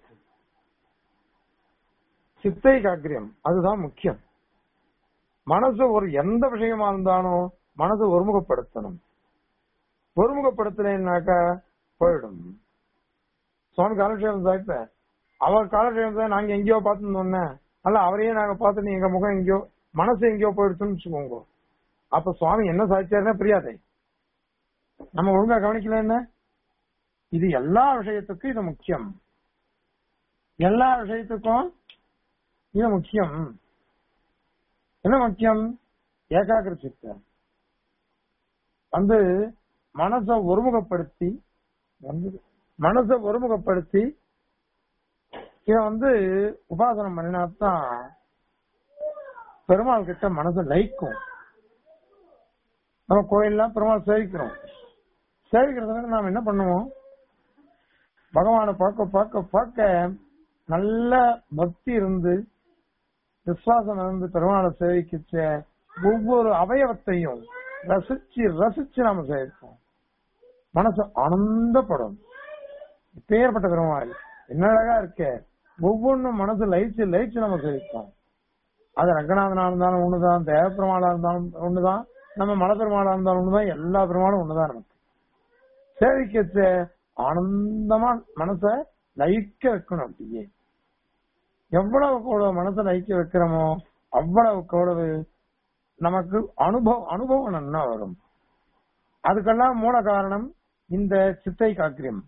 சித்தை காக்கிரியம் அதுதான் முக்கியம் மனசு ஒரு எந்த விஷயமா இருந்தாலும் மனசு ஒருமுகப்படுத்தணும் ஒருமுகப்படுத்தலைன்னாக்க போயிடும் சுவாமி காலக்ஷேபம் சாப்பிட்ட அவர் காலக்ஷேபம் தான் நாங்க எங்கேயோ பார்த்துருந்தோன்னே அல்ல அவரையே நாங்க பார்த்துட்டு எங்க முகம் எங்கேயோ மனசு எங்கேயோ போயிடுச்சுன்னு வச்சுக்கோங்க அப்ப சுவாமி என்ன சாதிச்சாருன்னா பிரியாதை நம்ம ஒழுங்கா கவனிக்கல என்ன இது எல்லா விஷயத்துக்கும் இது முக்கியம் எல்லா விஷயத்துக்கும் இது முக்கியம் என்ன முக்கியம் ஏகாகிர சித்தம் வந்து மனசை ஒருமுகப்படுத்தி வந்து மனசை ஒருமுகப்படுத்தி இத வந்து உபாசனம் பண்ணினாத்தான் பெருமாள் கிட்ட மனசு லயிக்கும் நம்ம கோயில்லாம் பெருமாள் சேவிக்கிறோம் சேவிக்கிறதுக்கு நாம் என்ன பண்ணுவோம் பகவானை பார்க்க பார்க்க பார்க்க நல்ல பக்தி இருந்து விசுவாசம் இருந்து பெருமாளை சேவிக்கிச்ச ஒவ்வொரு அவயவத்தையும் ரசிச்சு ரசிச்சு நாம சேவிப்போம் மனசு ஆனந்தப்படும் இப்பேற்பட்ட பெருமாள் என்ன அழகா இருக்க ஒவ்வொன்றும் மனசு லயிச்சு லயிச்சு நம்ம சேவிப்போம் அது ரங்கநாதனா இருந்தாலும் ஒண்ணுதான் தேவப்பெருமாளா இருந்தாலும் ஒண்ணுதான் நம்ம மலப்பெருமாளா இருந்தாலும் ஒண்ணுதான் எல்லா பெருமாளும் ஒண்ணுதான் நமக்கு சேவிக்கச்ச ஆனந்தமா மனச லயிக்க வைக்கணும் அப்படியே எவ்வளவுக்கு எவ்வளவு மனசை லயிக்க வைக்கிறோமோ அவ்வளவுக்கு அவ்வளவு நமக்கு அனுபவம் அனுபவம் நல்லா வரும் அதுக்கெல்லாம் மூல காரணம் இந்த சித்தை காக்கிரியம்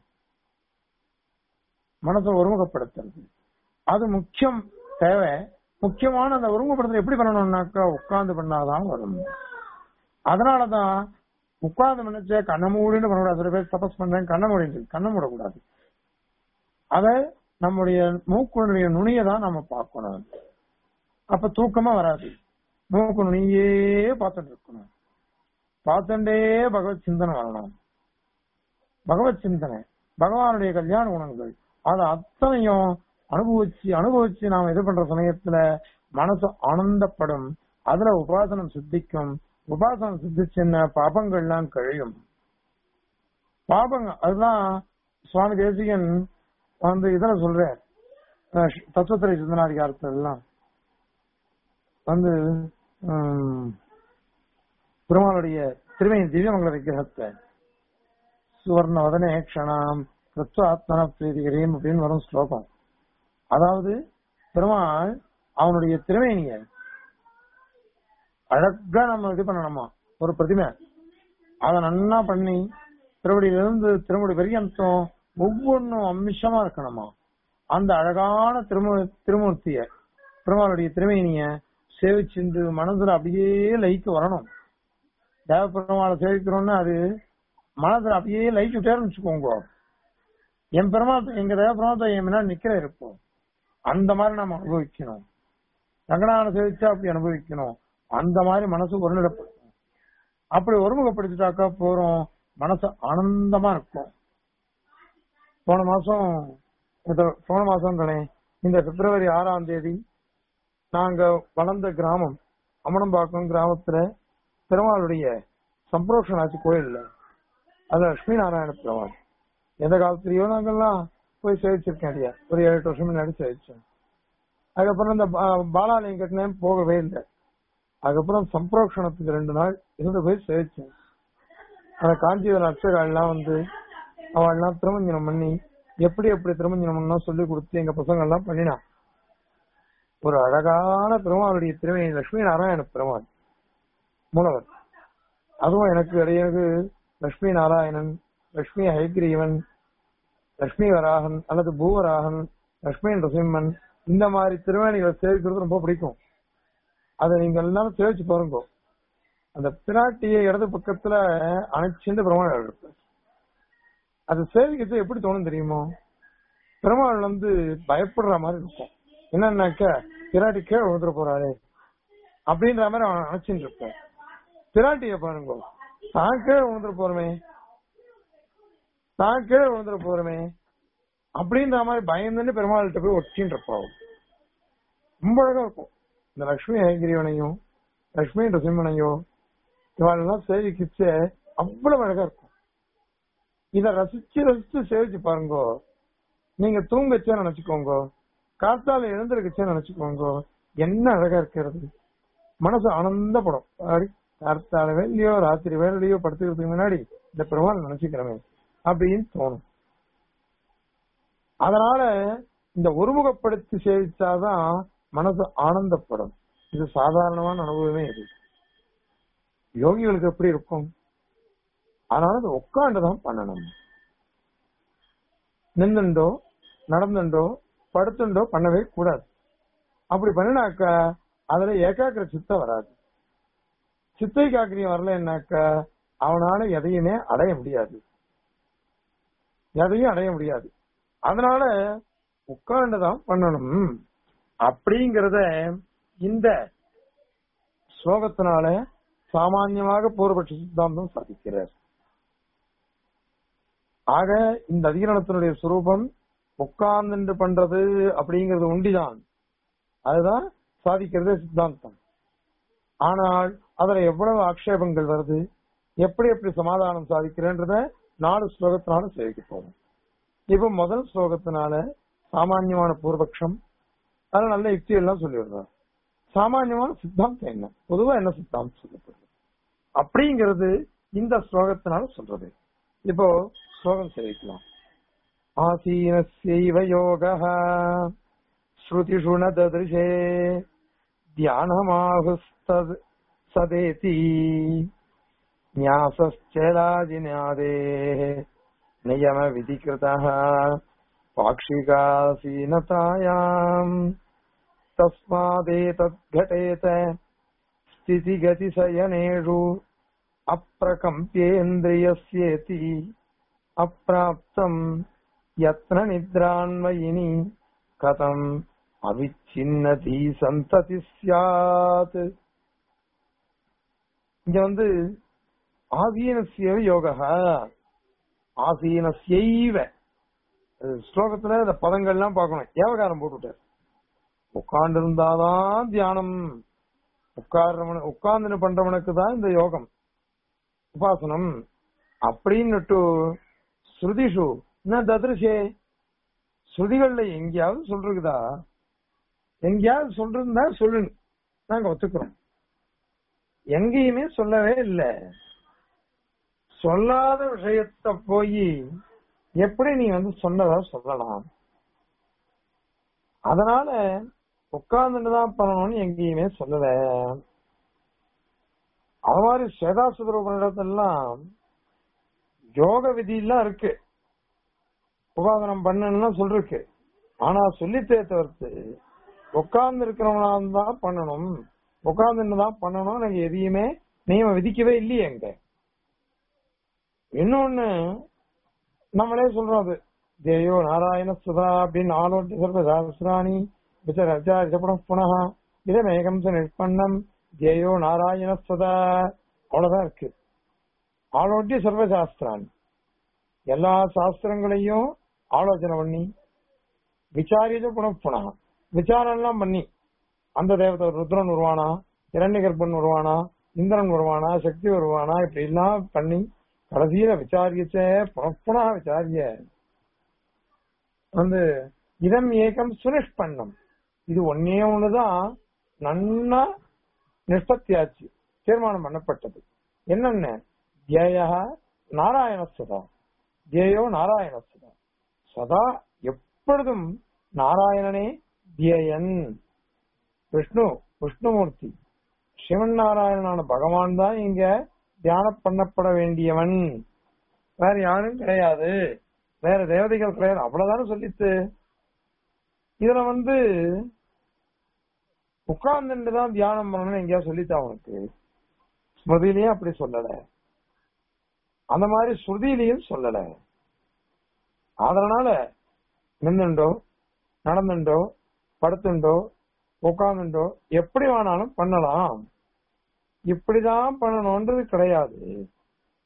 மனசை ஒருமுகப்படுத்துறது அது முக்கியம் தேவை முக்கியமான அந்த ஒருமுகப்படுத்துறது எப்படி பண்ணணும்னாக்கா உட்கார்ந்து பண்ணாதான் வரும் அதனாலதான் உட்கார்ந்து பண்ணிச்ச கண்ண மூடின்னு பண்ணக்கூடாது சில பேர் தபஸ் பண்றேன் கண்ண மூடிட்டு கண்ண மூடக்கூடாது அத நம்முடைய மூக்குடைய நுனியை தான் நம்ம பார்க்கணும் அப்ப தூக்கமா வராது மூக்கு நுனியே பார்த்துட்டு இருக்கணும் பார்த்துட்டே பகவத் சிந்தனை வரணும் பகவத் சிந்தனை பகவானுடைய கல்யாண குணங்கள் அது அத்தனையும் அனுபவிச்சு அனுபவிச்சு நாம இது பண்ற சமயத்துல மனசு ஆனந்தப்படும் அதுல உபாசனம் சித்திக்கும் உபாசனம் சித்திச்சுன்னா பாபங்கள்லாம் கழியும் பாபங்க அதுதான் சுவாமி தேசிகன் வந்து இதுல சொல்ற தத்துவத்திரை சிந்தனாதிகாரத்துல எல்லாம் வந்து உம், பெருமாளுடைய திருமைய திவ்யமங்கல விக்கிரகத்தை சுவர்ண வதனே க்ஷணாம் கிருத்வ ஆத்மன பிரீதிகரீம் அப்படின்னு வரும் ஸ்லோகம் அதாவது பெருமாள் அவனுடைய திருமேனிய அழகா நம்ம இது பண்ணணுமா ஒரு பிரதிமை அதை நன்னா பண்ணி திருவடியிலிருந்து திருமுடி பரியந்தம் ஒவ்வொன்றும் அம்சமா இருக்கணுமா அந்த அழகான திருமு திருமூர்த்திய பெருமாளுடைய திருமேனிய சேவிச்சுண்டு மனதுல அப்படியே லயிக்க வரணும் தேவ பெருமாளை சேவிக்கிறோம்னா அது மனதுல அப்படியே லயிச்சுட்டேன்னு வச்சுக்கோங்க என் பெருமாள் எங்க தேவ பெருமாள் என் முன்னாடி நிக்கிற இருப்போம் அந்த மாதிரி நம்ம அனுபவிக்கணும் ரங்கநாதனை சேவிச்சா அப்படி அனுபவிக்கணும் அந்த மாதிரி மனசு ஒருநிலைப்படும் அப்படி ஒருமுகப்படுத்திட்டாக்கா போறோம் மனசு ஆனந்தமா இருக்கும் போன மாசம் இது- போன மாசம் தானே இந்த பிப்ரவரி ஆறாம் தேதி நாங்க வளர்ந்த கிராமம் அமனம்பாக்கம் கிராமத்துல பெருமாளுடைய சம்பரோஷன் ஆச்சு கோயில்ல அது லட்சுமி நாராயண பெருமாள் எந்த காலத்துலயோ நாங்கெல்லாம் போய் சேவிச்சிருக்கேன் ஐயா ஒரு ஏழு எட்டு வருஷம் முன்னாடி சேவிச்சேன் அதுக்கப்புறம் இந்த பா- பாலாலயம் கட்டினேன் போகவே இல்லை அதுக்கப்புறம் சம்பரோஷணத்துக்கு ரெண்டு நாள் இருந்து போய் சேவிச்சேன் அந்த காஞ்சிபுரம் அர்ச்சகாலாம் வந்து அவள்லாம் திருமஞ்சனம் பண்ணி எப்படி எப்படி திருமஞ்சனம் பண்ணணும் சொல்லி கொடுத்து எங்க பசங்க எல்லாம் பண்ணினா ஒரு அழகான பெருமாளுடைய திருமணி லட்சுமி நாராயண பெருமாள் மூலவர் அதுவும் எனக்கு எனக்கு லட்சுமி நாராயணன் லட்சுமி ஹைகிரீவன் லட்சுமி வராகன் அல்லது பூவராகன் லட்சுமி நரசிம்மன் இந்த மாதிரி திருவேணிகளை சேவிக்கிறது ரொம்ப பிடிக்கும் அதை நீங்க எல்லாரும் சேவிச்சு பாருங்க அந்த பிராட்டியை இடது பக்கத்துல அணைச்சிருந்து பெருமாள் இருப்பார் அது சேவிக்கிறது எப்படி தோணும் தெரியுமோ பெருமாள் வந்து பயப்படுற மாதிரி இருக்கும் என்னன்னாக்க பிராட்டி கீழே விழுந்துட போறாரு அப்படின்ற மாதிரி அவன் நினைச்சுட்டு இருப்பான் பிராட்டிய பாருங்க தான் கீழே விழுந்துட போறமே தான் கீழே விழுந்துட போறமே அப்படின்ற மாதிரி பயந்துன்னு பெருமாள்கிட்ட போய் ஒட்டின்னு இருப்பாவும் ரொம்ப அழகா இருக்கும் இந்த லட்சுமி ஐகிரியவனையும் லட்சுமி நரசிம்மனையும் இவாளெல்லாம் சேவிக்கிச்ச அவ்வளவு அழகா இருக்கும் இத ரசிச்சு ரசிச்சு சேவிச்சு பாருங்க நீங்க தூங்கச்சே நினைச்சுக்கோங்க காத்தால எழுந்திருக்கச்சே நினைச்சுக்கோங்க என்ன அழகா இருக்கிறது மனசு ஆனந்தப்படும் அப்படி காத்தால வேலையோ ராத்திரி வேலையோ படுத்துக்கிறதுக்கு முன்னாடி இந்த பெருமாள் நினைச்சுக்கிறமே அப்படின்னு தோணும் அதனால இந்த ஒருமுகப்படுத்தி சேவிச்சாதான் மனசு ஆனந்தப்படும் இது சாதாரணமான அனுபவமே இது யோகிகளுக்கு எப்படி இருக்கும் அதனால அது உட்காந்துதான் பண்ணணும் நின்னுண்டோ நடந்துண்டோ படுத்துண்டோ பண்ணவே கூடாது அப்படி பண்ணினாக்கா அதுல ஏகாக்கிர சித்தம் வராது சித்தை காக்கிரியம் வரலன்னாக்கா அவனால எதையுமே அடைய முடியாது எதையும் அடைய முடியாது அதனால உட்கார்ந்துதான் பண்ணணும் அப்படிங்கறத இந்த ஸ்லோகத்தினால சாமான்யமாக பூர்வபட்ச சித்தாந்தம் சாதிக்கிறார் ஆக இந்த அதிகரணத்தினுடைய சுரூபம் உட்கார்ந்து பண்றது அப்படிங்கிறது உண்டிதான் அதுதான் சாதிக்கிறது சித்தாந்தம் ஆனால் அதுல எவ்வளவு ஆக்ஷேபங்கள் வருது எப்படி எப்படி சமாதானம் சாதிக்கிறேன்றத நாலு ஸ்லோகத்தினால சேவிக்க போகும் இப்ப முதல் ஸ்லோகத்தினால சாமான்யமான பூர்வபக்ஷம் அதுல நல்ல யுக்தி எல்லாம் சொல்லிடுறார் சாமான்யமான சித்தாந்தம் என்ன பொதுவா என்ன சித்தாந்தம் சொல்லப்படுது அப்படிங்கிறது இந்த ஸ்லோகத்தினால சொல்றது இப்போ ஸ்லோகம் சேவிக்கலாம் ஆசீனஸ்யைவ யோகः ஸ்ருதிஷு ந ததிருஷே தியானமாகுஸ்தத் சதேதி न्यासश्चेलाजिन्यादेः नियमविधिकृतः पाक्षिकासीनतायाम् तस्मादेतद्घटेत स्थितिगतिशयनेषु अप्रकम्प्येन्द्रियस्येति अप्राप्तम् यत्ननिद्रान्वयिनि कथम् अविच्छिन्नति सन्तति स्यात् இங்க வந்து ஆசீனசிய யோகா ஆசீனசியைவ ஸ்லோகத்துல இந்த பதங்கள்லாம் பார்க்கணும் ஏவகாரம் போட்டுட்டார் உட்கார்ந்து இருந்தாதான் தியானம் உட்கார்றவன உட்கார்ந்து பண்றவனுக்கு தான் இந்த யோகம் உபாசனம் அப்படின்னுட்டு ஸ்ருதிஷு என்ன ததிருஷே ஸ்ருதிகள்ல எங்கேயாவது சொல்றதுதா எங்கேயாவது சொல்றதுன்னா சொல்லு நாங்க ஒத்துக்கிறோம் எங்கேயுமே சொல்லவே இல்லை சொல்லாத விஷயத்த போய் எப்படி நீ வந்து சொன்னதா சொல்லலாம் அதனால உட்கார்ந்துட்டு தான் பண்ணணும்னு எங்கேயுமே சொல்லல அது மாதிரி சேதாசுதரூபனிடத்தெல்லாம் யோக விதியெல்லாம் இருக்கு உபாதனம் பண்ணணும்னா சொல்லிருக்கு ஆனா சொல்லித்தே தவிர்த்து உட்கார்ந்து இருக்கிறவனா தான் பண்ணணும் உட்கார்ந்துட்டு தான் பண்ணணும் எனக்கு எதையுமே நியமம் விதிக்கவே இல்லையே எங்க இன்னொன்னு நம்மளே சொல்றோம் அது தேயோ நாராயண சுதா அப்படின்னு ஆலோட்டி சொல்ற சாஸ்திராணி விசாரிச்சப்படம் புனக இதமேகம் நிஷ்பண்ணம் தேயோ நாராயண சுதா அவ்வளவுதான் இருக்கு ஆலோட்டி சர்வசாஸ்திராணி எல்லா சாஸ்திரங்களையும் ஆலோசனை பண்ணி விசாரிச்ச புனః புனக விசாரம் எல்லாம் பண்ணி அந்த தேவதை ருத்ரன் வருவானா இரண்ய கர்ப்பன் வருவானா இந்திரன் வருவானா சக்தி வருவானா இப்படி எல்லாம் பண்ணி கடைசியில விசாரிச்ச புனப்புனா விசாரிய வந்து இதம் ஏகம் சுனிஷ்பண்ணம் இது ஒன்னே ஒண்ணுதான் நன்னா நிஷ்பத்தியாச்சு தீர்மானம் பண்ணப்பட்டது என்னென்ன தியேய நாராயண சதா தியேயோ நாராயண சதா சதா எப்பொழுதும் நாராயணனே தியேயன் விஷ்ணு விஷ்ணுமூர்த்தி சிவன் நாராயணனான பகவான் தான் இங்க தியானம் பண்ணப்பட வேண்டியவன் வேற யாரும் கிடையாது வேற தேவதைகள் கிடையாது அவ்வளவுதானே சொல்லித்து இதுல வந்து உட்கார்ந்துட்டு தான் தியானம் பண்ணணும்னு எங்கேயா சொல்லித்தா அவனுக்கு ஸ்மிருதியிலயும் அப்படி சொல்லல அந்த மாதிரி ஸ்ருதியிலையும் சொல்லல அதனால நின்னுண்டோ நடந்துண்டோ படுத்துண்டோ உட்கார்ந்துண்டோ எப்படி வேணாலும் பண்ணலாம் இப்படிதான் பண்ணணும்ன்றது கிடையாது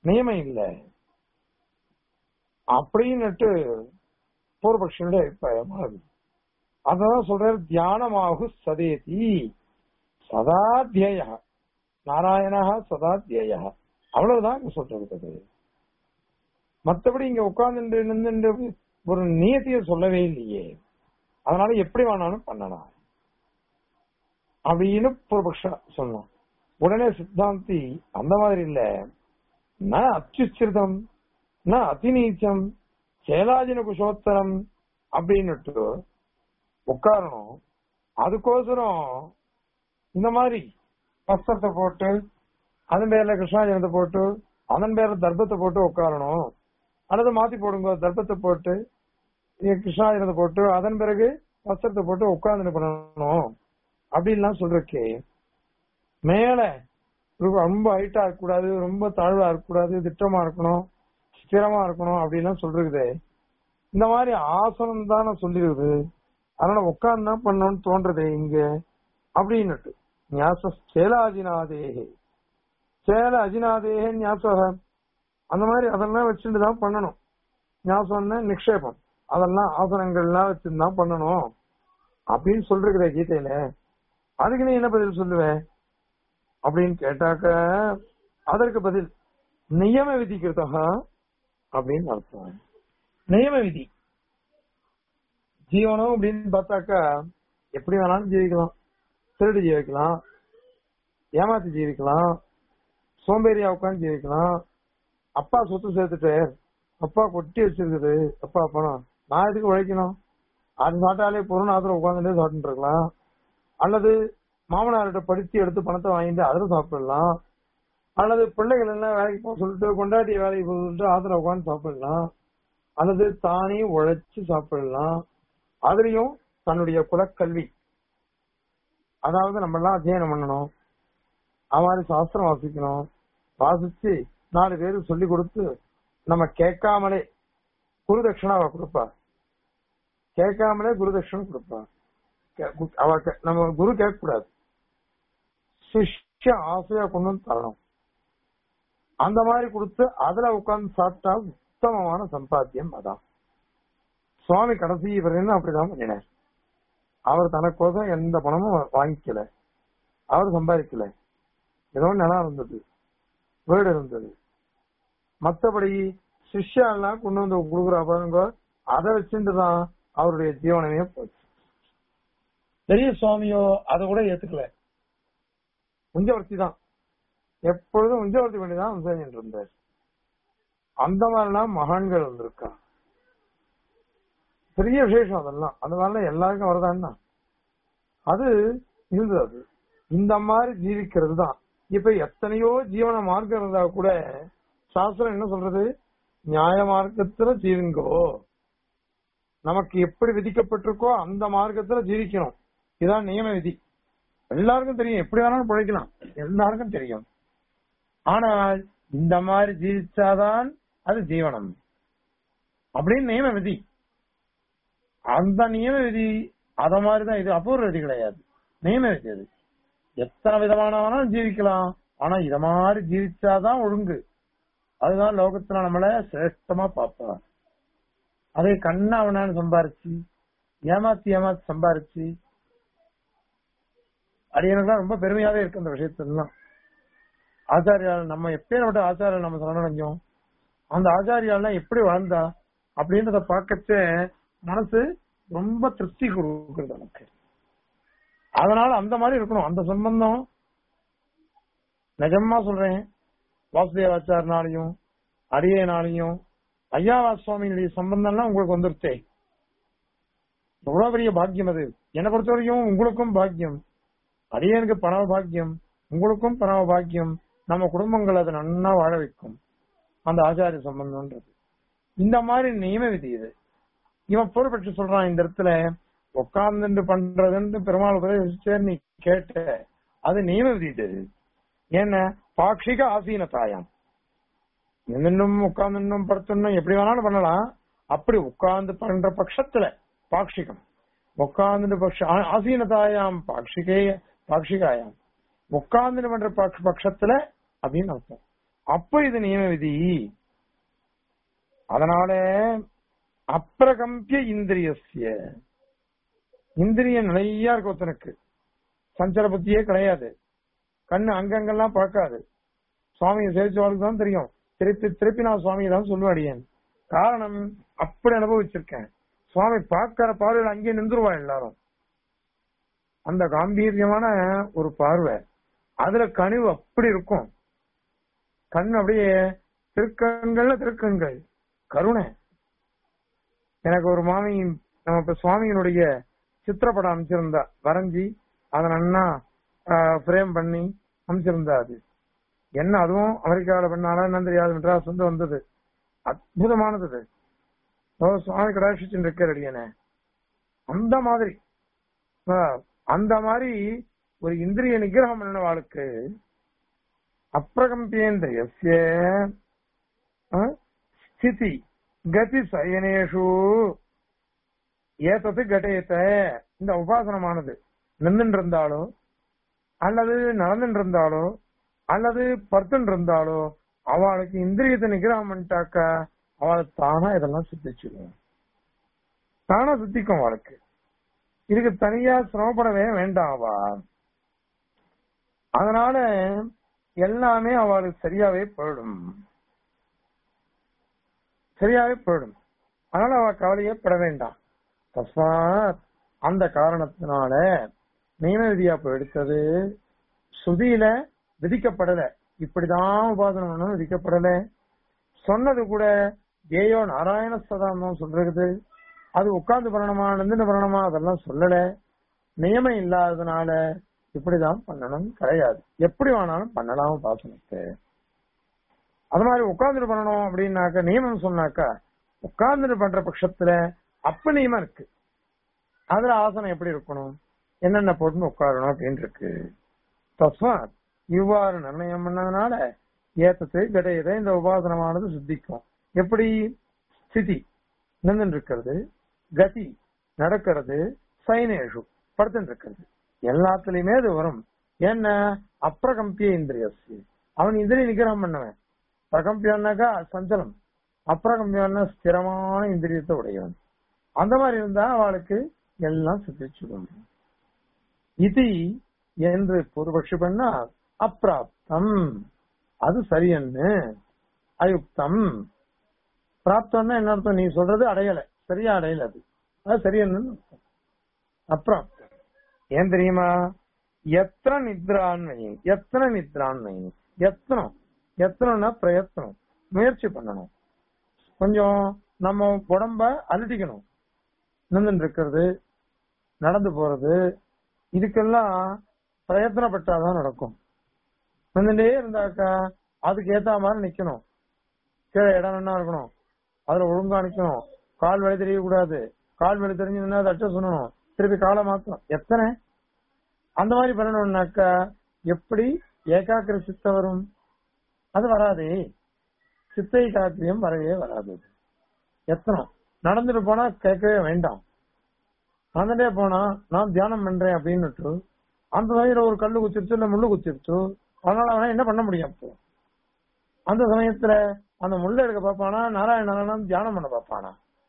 நியமம் இல்லை அப்படின்னுட்டு பூர்வபக்ஷனுடைய அபிப்பிராயமா இருக்கு அதான் சொல்றாரு தியானமாகு சதேதி சதாத்திய நாராயணா சதாத்திய அவ்வளவுதான் இங்க சொல்றது மத்தபடி இங்க உட்கார்ந்து நின்று ஒரு நியத்திய சொல்லவே இல்லையே அதனால எப்படி வேணாலும் பண்ணலாம் அப்படின்னு பூர்வபக்ஷ சொன்னோம் உடனே சித்தாந்தி அந்த மாதிரி இல்ல ந அச்சுச்சிருதம் ந அதிநீச்சம் சேலாஜின குஷோத்தரம் அப்படின்னுட்டு உட்காரணும் அதுக்கோசரம் இந்த மாதிரி வஸ்திரத்தை போட்டு அதன் பேர்ல கிருஷ்ணாஜனத்தை போட்டு அதன் பேர்ல தர்ப்பத்தை போட்டு உட்காரணும் அல்லது மாத்தி போடுங்க தர்ப்பத்தை போட்டு இங்க கிருஷ்ணாஜனத்தை போட்டு அதன் பிறகு வஸ்திரத்தை போட்டு உட்கார்ந்து பண்ணணும் அப்படின்லாம் சொல்றக்கே மேல ரொம்ப ஹைட்டா இருக்கக்கூடாது ரொம்ப தாழ்வா இருக்கக்கூடாது திட்டமா இருக்கணும் ஸ்திரமா இருக்கணும் அப்படின்லாம் சொல்றது இந்த மாதிரி ஆசனம் தானே சொல்லிருக்குது அதனால உட்கார்ந்து தான் பண்ணணும்னு தோன்றது இங்க அப்படின்னுட்டு ஞாச சேலாஜிநாதேகே சேல அஜிநாதேகே ஞாசகம் அந்த மாதிரி அதெல்லாம் வச்சுட்டு தான் பண்ணணும் ஞாசம்னா நிக்ஷேபம் அதெல்லாம் ஆசனங்கள்லாம் வச்சுட்டு தான் பண்ணணும் அப்படின்னு சொல்றீங்க கீதையில அதுக்கு நீ என்ன பதில் சொல்லுவேன் அப்படின்னு கேட்டாக்க அதற்கு பதில் நியம விதிக்கிறதா அப்படின்னு அர்த்தம் நியம விதி ஜீவனம் அப்படின்னு பார்த்தாக்கா எப்படி வேணாலும் ஜீவிக்கலாம் திருடு ஜீவிக்கலாம் ஏமாத்தி ஜீவிக்கலாம் சோம்பேறியா உட்காந்து ஜீவிக்கலாம் அப்பா சொத்து சேர்த்துட்டு அப்பா கொட்டி வச்சிருக்குது அப்பா பணம் நான் எதுக்கு உழைக்கணும் அது சாட்டாலே பொருள் ஆத்திரம் உட்காந்துட்டே சாப்பிட்டு இருக்கலாம் அல்லது மாமனார்கிட்ட படிச்சு எடுத்து பணத்தை வாங்கிட்டு அதில் சாப்பிடலாம் அல்லது பிள்ளைகள் எல்லாம் வேலைக்கு போக சொல்லிட்டு கொண்டாட்டி வேலைக்கு போக சொல்லிட்டு ஆத்திரம் உட்காந்து சாப்பிடலாம் அல்லது தானே உழைச்சு சாப்பிடலாம் அதுலயும் தன்னுடைய குலக்கல்வி அதாவது நம்ம எல்லாம் அத்தியனம் பண்ணணும் அது மாதிரி சாஸ்திரம் வாசிக்கணும் வாசிச்சு நாலு பேருக்கு சொல்லி கொடுத்து நம்ம கேட்காமலே குரு தட்சிணாவை கொடுப்பா கேட்காமலே குரு தட்சிணம் கொடுப்பா அவ நம்ம குரு கேட்க கூடாது சிஷ்ய ஆசையா கொண்டு வந்து தரணும் அந்த மாதிரி கொடுத்து அதுல உட்கார்ந்து சாப்பிட்டா உத்தமமான சம்பாத்தியம் அதான் சுவாமி கடைசி வரையும் அப்படிதான் பண்ணினார் அவர் தனக்கோசம் எந்த பணமும் வாங்கிக்கல அவர் சம்பாதிக்கல ஏதோ நிலம் இருந்தது வீடு இருந்தது மத்தபடி சிஷ்யா எல்லாம் கொண்டு வந்து கொடுக்குற பாருங்க அதை வச்சுட்டு தான் அவருடைய ஜீவனமே போச்சு பெரிய சுவாமியோ அதை கூட ஏத்துக்கல உஞ்சவர்த்தி தான் எப்பொழுதும் உஞ்சவர்த்தி பண்ணி தான் செஞ்சுட்டு இருந்தார் அந்த மாதிரிலாம் மகான்கள் வந்திருக்கா பெரிய விசேஷம் அதெல்லாம் அந்த மாதிரிலாம் எல்லாருக்கும் வரதான்னா அது இருந்தது அது இந்த மாதிரி ஜீவிக்கிறது தான் இப்ப எத்தனையோ ஜீவன மார்க்கம் இருந்தா கூட சாஸ்திரம் என்ன சொல்றது நியாய மார்க்கத்துல ஜீவிங்கோ நமக்கு எப்படி விதிக்கப்பட்டிருக்கோ அந்த மார்க்கத்துல ஜீவிக்கணும் இதான் நியம விதி எல்லாருக்கும் தெரியும் எப்படி வேணாலும் பிழைக்கலாம் எல்லாருக்கும் தெரியும் ஆனால் இந்த மாதிரி ஜீவிச்சாதான் அது ஜீவனம் அப்படின்னு நியம விதி அந்த நியம விதி அத மாதிரிதான் இது அபூர்வ விதி கிடையாது நியம விதி அது எத்தனை விதமான வேணாலும் ஜீவிக்கலாம் ஆனா இத மாதிரி ஜீவிச்சாதான் ஒழுங்கு அதுதான் லோகத்துல நம்மள சிரேஷ்டமா பார்ப்பான் அதே கண்ணா அவனான்னு சம்பாரிச்சு ஏமாத்தி ஏமாத்தி சம்பாரிச்சு அடியனுக்கு ரொம்ப பெருமையாவே இருக்கு அந்த விஷயத்தெல்லாம் ஆச்சாரியால் நம்ம எப்பேற்பட்ட ஆச்சாரியால் நம்ம சரணடைஞ்சோம் அந்த ஆச்சாரியாலாம் எப்படி வாழ்ந்தா அப்படின்றத பார்க்கச்சே மனசு ரொம்ப திருப்தி கொடுக்குறது நமக்கு அதனால அந்த மாதிரி இருக்கணும் அந்த சம்பந்தம் நிஜமா சொல்றேன் வாசுதேவாச்சாரனாலையும் அரியனாலையும் ஐயாவா சுவாமியினுடைய சம்பந்தம்லாம் உங்களுக்கு வந்துருச்சே எவ்வளவு பெரிய பாக்கியம் அது என்னை பொறுத்த வரைக்கும் உங்களுக்கும் பாக்கியம் அடியனுக்கு பண பாக்கியம் உங்களுக்கும் பண பாக்கியம் நம்ம குடும்பங்கள் அதை நன்னா வாழ வைக்கும் அந்த ஆச்சாரிய சம்பந்தம்ன்றது இந்த மாதிரி நியம விதி இது இவன் பொறுப்பற்று சொல்றான் இந்த இடத்துல உட்கார்ந்து பண்றதுன்னு பெருமாள் உபதேசிச்சே நீ கேட்ட அது நியம விதி இது என்ன பாக்ஷிக ஆசீனத்தாயாம் நின்னும் உட்கார்ந்துன்னும் படுத்துன்னும் எப்படி வேணாலும் பண்ணலாம் அப்படி உட்கார்ந்து பண்ற பட்சத்துல பாக்ஷிகம் உட்கார்ந்து பட்ச ஆ- ஆசீனதாயாம் பாக்ஷிகே பாக்ஷிகாயாம் உட்கார்ந்து பண்ற பட்ச- பட்சத்துல அப்படின்னு அர்த்தம் அப்ப இது நியம விதி அதனால அப்பிரகம்பிய இந்திரியஸ்ய இந்திரியம் நிறைய இருக்கு ஒருத்தனுக்கு சஞ்சல புத்தியே கிடையாது கண்ணு அங்கங்கெல்லாம் பார்க்காது சுவாமியை சேவிச்சவளுக்கு தான் தெரியும் திருப்பி திருப்பி நான் சுவாமியை தான் சொல்லுவாடியேன் காரணம் அப்படி அனுபவிச்சிருக்கேன் சுவாமி பார்க்கிற பார்வையில் அங்கேயே நின்றுருவா எல்லாரும் அந்த காம்பீரியமான ஒரு பார்வை அதுல கனிவு அப்படி இருக்கும் கண் அப்படியே திருக்கண்கள்ல திருக்கண்கள் கருணை எனக்கு ஒரு மாமி நம்ம இப்ப சுவாமியினுடைய சித்திரப்படம் அமைச்சிருந்தா வரைஞ்சி அதை நன்னா ஃப்ரேம் பண்ணி அமைச்சிருந்தா அது என்ன அதுவும் அமெரிக்காவில பண்ணாலும் என்ன தெரியாது மெட்ராஸ் வந்து வந்தது அற்புதமானது அது ஓ, சுவாமி கடாட்சிச்சுட்டு இருக்கார் அடியனே அந்த மாதிரி ஆ, அந்த மாதிரி ஒரு இந்திரிய நிகிரகம் பண்ண வாழ்க்கை அப்பிரகம்பியேந்திரியஸ்ய ஆ, ஸ்திதி கதி சயனேஷு ஏத்தது கட்டேத்த இந்த உபாசனமானது நின்றுட்டு இருந்தாலோ அல்லது நடந்துட்டு இருந்தாலோ அல்லது படுத்துட்டு இருந்தாலோ அவளுக்கு இந்திரியத்தை நிகிரகம் பண்ணிட்டாக்கா அவளுக்கு தானா இதெல்லாம் சித்திச்சிடும் தானா சித்திக்கும் அவளுக்கு இதுக்கு தனியா சிரமப்படவே வேண்டாம் அவ அதனால எல்லாமே அவளுக்கு சரியாவே போயிடும் சரியாவே போயிடும் அதனால அவ கவலையே பட வேண்டாம் தஸ்மாத் அந்த காரணத்தினால நியம விதியா இப்ப எடுத்தது சுதியில விதிக்கப்படல இப்படிதான் உபாசனம் பண்ணணும் விதிக்கப்படல சொன்னது கூட ஏயோ நாராயண சதானம் சொல்றது அது உட்கார்ந்து பண்ணணுமா நின்று பண்ணணுமா அதெல்லாம் சொல்லல நியமம் இல்லாததுனால இப்படிதான் பண்ணணும் கிடையாது எப்படி வேணாலும் பண்ணலாம் உபாசனத்தை அது மாதிரி உட்கார்ந்துட்டு பண்ணணும் அப்படின்னாக்க நியமம் சொன்னாக்கா உட்கார்ந்துட்டு பண்ற பட்சத்துல அப்ப நியமம் இருக்கு அதுல ஆசனம் எப்படி இருக்கணும் என்னென்ன போட்டுன்னு உட்காரணும் அப்படின்னு இருக்கு தஸ்மாத் இவ்வாறு நிர்ணயம் பண்ணதுனால ஏத்தத்தை கடையதை இந்த உபாசனமானது சித்திக்கும் எப்படி ஸ்திதி நின்று இருக்கிறது கதி நடக்கிறது சைனேஷு படுத்துட்டு இருக்கிறது எல்லாத்துலயுமே அது வரும் என்ன அப்பிரகம்பிய இந்திரியஸ் அவன் இந்திரிய நிகிரகம் பண்ணவன் பிரகம்பியம்னாக்கா சஞ்சலம் அப்பிரகம்பியம்னா ஸ்திரமான இந்திரியத்தை உடையவன் அந்த மாதிரி இருந்தா அவளுக்கு எல்லாம் சித்திச்சுடும் இது என்று பூர்வபக்ஷி பண்ணா அப்பிராப்தம் அது சரியன்னு அயுக்தம் பிராப்தம்னா என்ன அர்த்தம் நீ சொல்றது அடையல சரியா அடையல அது அது சரியன்னு அர்த்தம் அப்பிராப்தம் ஏன் தெரியுமா எத்தனை நித்ரான்மை எத்தனை நித்ரான்மை எத்தனம் எத்தனைன்னா பிரயத்தனம் முயற்சி பண்ணணும் கொஞ்சம் நம்ம உடம்ப அலட்டிக்கணும் நின்று இருக்கிறது நடந்து போறது இதுக்கெல்லாம் பிரயத்தனப்பட்டாதான் நடக்கும் நின்றுட்டே இருந்தாக்கா அதுக்கு ஏத்த மாதிரி நிக்கணும் கீழே இடம் என்ன இருக்கணும் அதுல ஒழுங்கா நிக்கணும் கால் வழி தெரியக்கூடாது கால் வழி தெரிஞ்சதுன்னா தட்ட சொல்லணும் திருப்பி காலை மாத்தணும் எத்தனை அந்த மாதிரி பண்ணணும்னாக்கா எப்படி ஏகாக்கிர சித்த வரும் அது வராதே சித்த ஏகாக்கிரியம் வரவே வராது எத்தனை நடந்துட்டு போனா கேட்கவே வேண்டாம் நடந்துட்டே போனா நான் தியானம் பண்றேன் அப்படின்னு அந்த சமயத்துல ஒரு கல்லு குச்சிருச்சு இல்ல முள்ளு குச்சிருச்சு அதனால அவன என்ன பண்ண முடியும் அப்போ அந்த சமயத்துல அந்த முள்ள எடுக்க பார்ப்பானா நாராயணன் தியானம் பண்ண பார்ப்பானா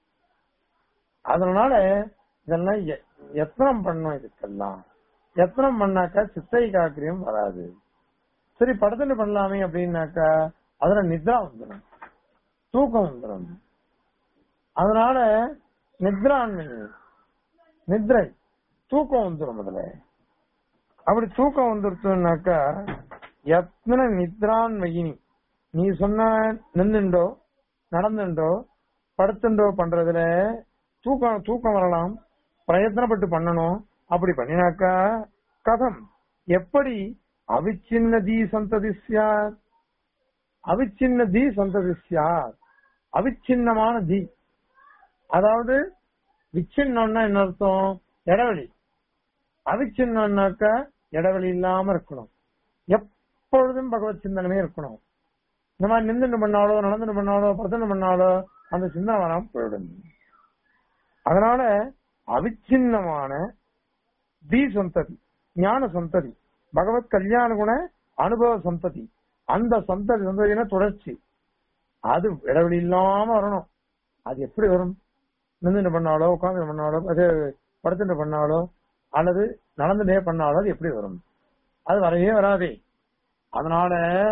அதனால இதெல்லாம் எ- எத்தனம் பண்ணும் இதுக்கெல்லாம் எத்தனம் பண்ணாக்கா சித்தை காக்கிரியம் வராது சரி படத்துல பண்ணலாமே அப்படின்னாக்கா அதுல நித்ரா வந்துடும் தூக்கம் வந்துடும் அதனால நித்ரான்மை நித்ரை தூக்கம் வந்துடும் அதுல அப்படி தூக்கம் வந்துருச்சுனாக்கா எத்தனை நித்ரான்மயினி நீ சொன்ன நின்னுண்டோ நடந்துண்டோ படுத்துண்டோ பண்றதுல தூக்கம் தூக்கம் வரலாம் பிரயத்தனப்பட்டு பண்ணணும் அப்படி பண்ணினாக்கா கதம் எப்படி அவிச்சின்ன தீ சந்ததி சியார் அவிச்சின்ன தீ சந்ததி சியார் அவிச்சின்னமான தீ அதாவது விச்சின்னம்னா என்ன அர்த்தம் இடைவெளி அவிச்சின்னம்னாக்கா இடைவெளி இல்லாம இருக்கணும் எப்பொழுதும் பகவத் சிந்தனமே இருக்கணும் இந்த மாதிரி நின்றுட்டு பண்ணாலோ நடந்துட்டு பண்ணாலோ பிரசன்னம் பண்ணாலோ அந்த சிந்தனை வராம போயிடும் அதனால அவிச்சின்னமான தி சந்ததி ஞான சந்ததி பகவத் கல்யாண குண அனுபவ சந்ததி அந்த சந்ததி சந்ததினா தொடர்ச்சி அது இடைவெளி இல்லாம வரணும் அது எப்படி வரும் நின்று பண்ணாலோ உட்காந்து பண்ணாலோ அது படுத்துட்டு பண்ணாலோ அல்லது நடந்துட்டே பண்ணாலோ அது எப்படி வரும் அது வரவே வராதே அதனால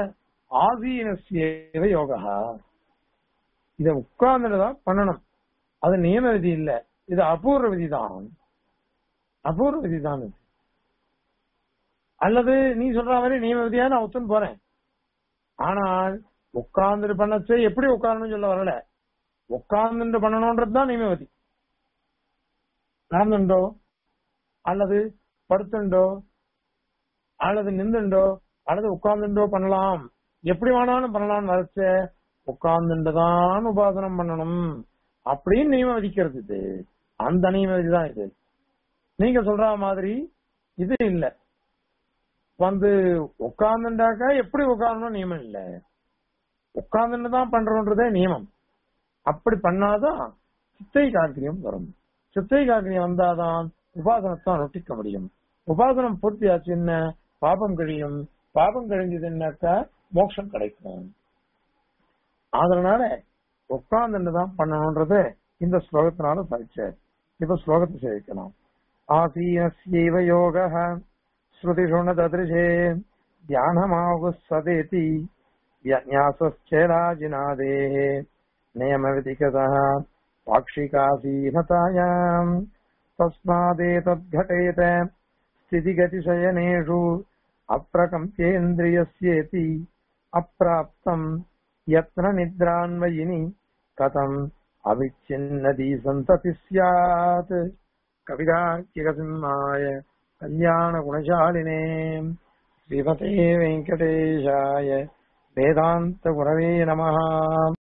ஆசீனசேவ யோகா இத உட்கார்ந்துதான் பண்ணணும் அது நியம விதி இல்ல இது அபூர்வ விதி தான் அபூர்வ விதி தான் இது அல்லது நீ சொல்ற மாதிரி நியம விதியா நான் ஒத்துன்னு போறேன் ஆனால் உட்கார்ந்துட்டு பண்ணச்சே எப்படி உட்காரணும்னு சொல்ல வரல உட்கார்ந்துட்டு பண்ணணும்ன்றது தான் நியமவதி நடந்துண்டோ அல்லது படுத்துண்டோ அல்லது நின்றுண்டோ அல்லது உட்கார்ந்துண்டோ பண்ணலாம் எப்படி வேணாலும் பண்ணலாம் நினைச்ச உட்கார்ந்துட்டுதான் உபாசனம் பண்ணணும் அப்படின்னு நியமம் விதிக்கிறது இது அந்த நியம விதி தான் இது நீங்க சொல்ற மாதிரி இது இல்ல வந்து உட்கார்ந்துட்டாக்கா எப்படி உட்காரணும் நியமம் இல்ல உட்கார்ந்துட்டு தான் பண்றோன்றதே நியமம் அப்படி பண்ணாதான் சித்தை காக்கிரியம் வரும் சித்தை காக்கிரியம் வந்தாதான் உபாசனத்தை அனுஷ்டிக்க முடியும் உபாசனம் பூர்த்தியாச்சு என்ன பாபம் கழியும் பாபம் கழிஞ்சதுன்னாக்கா மோட்சம் கிடைக்கும் அதனால உட்கார்ந்துட்டு தான் பண்ணணும்ன்றது இந்த ஸ்லோகத்தினால சாதிச்சார் இப்ப ஸ்லோகத்தை சேவிக்கலாம் ஆசீனஸ்யைவ யோக ஸ்ருதிஷுண ததிருஷே தியானமாகு சதேதி न्यासश्चेराजिनादेः नियमविधिगतः पाक्षिकासीनतायाम् तस्मादेतद्घटेत स्थितिगतिशयनेषु अप्रकम्प्येन्द्रियस्येति अप्राप्तम् यत्र निद्रान्वयिनि कथम् अविच्छिन्नदी सन्तति स्यात् कविदार्किकसिंहाय कल्याणगुणशालिने श्रीमते वेङ्कटेशाय वेदान्तगुणवे नमः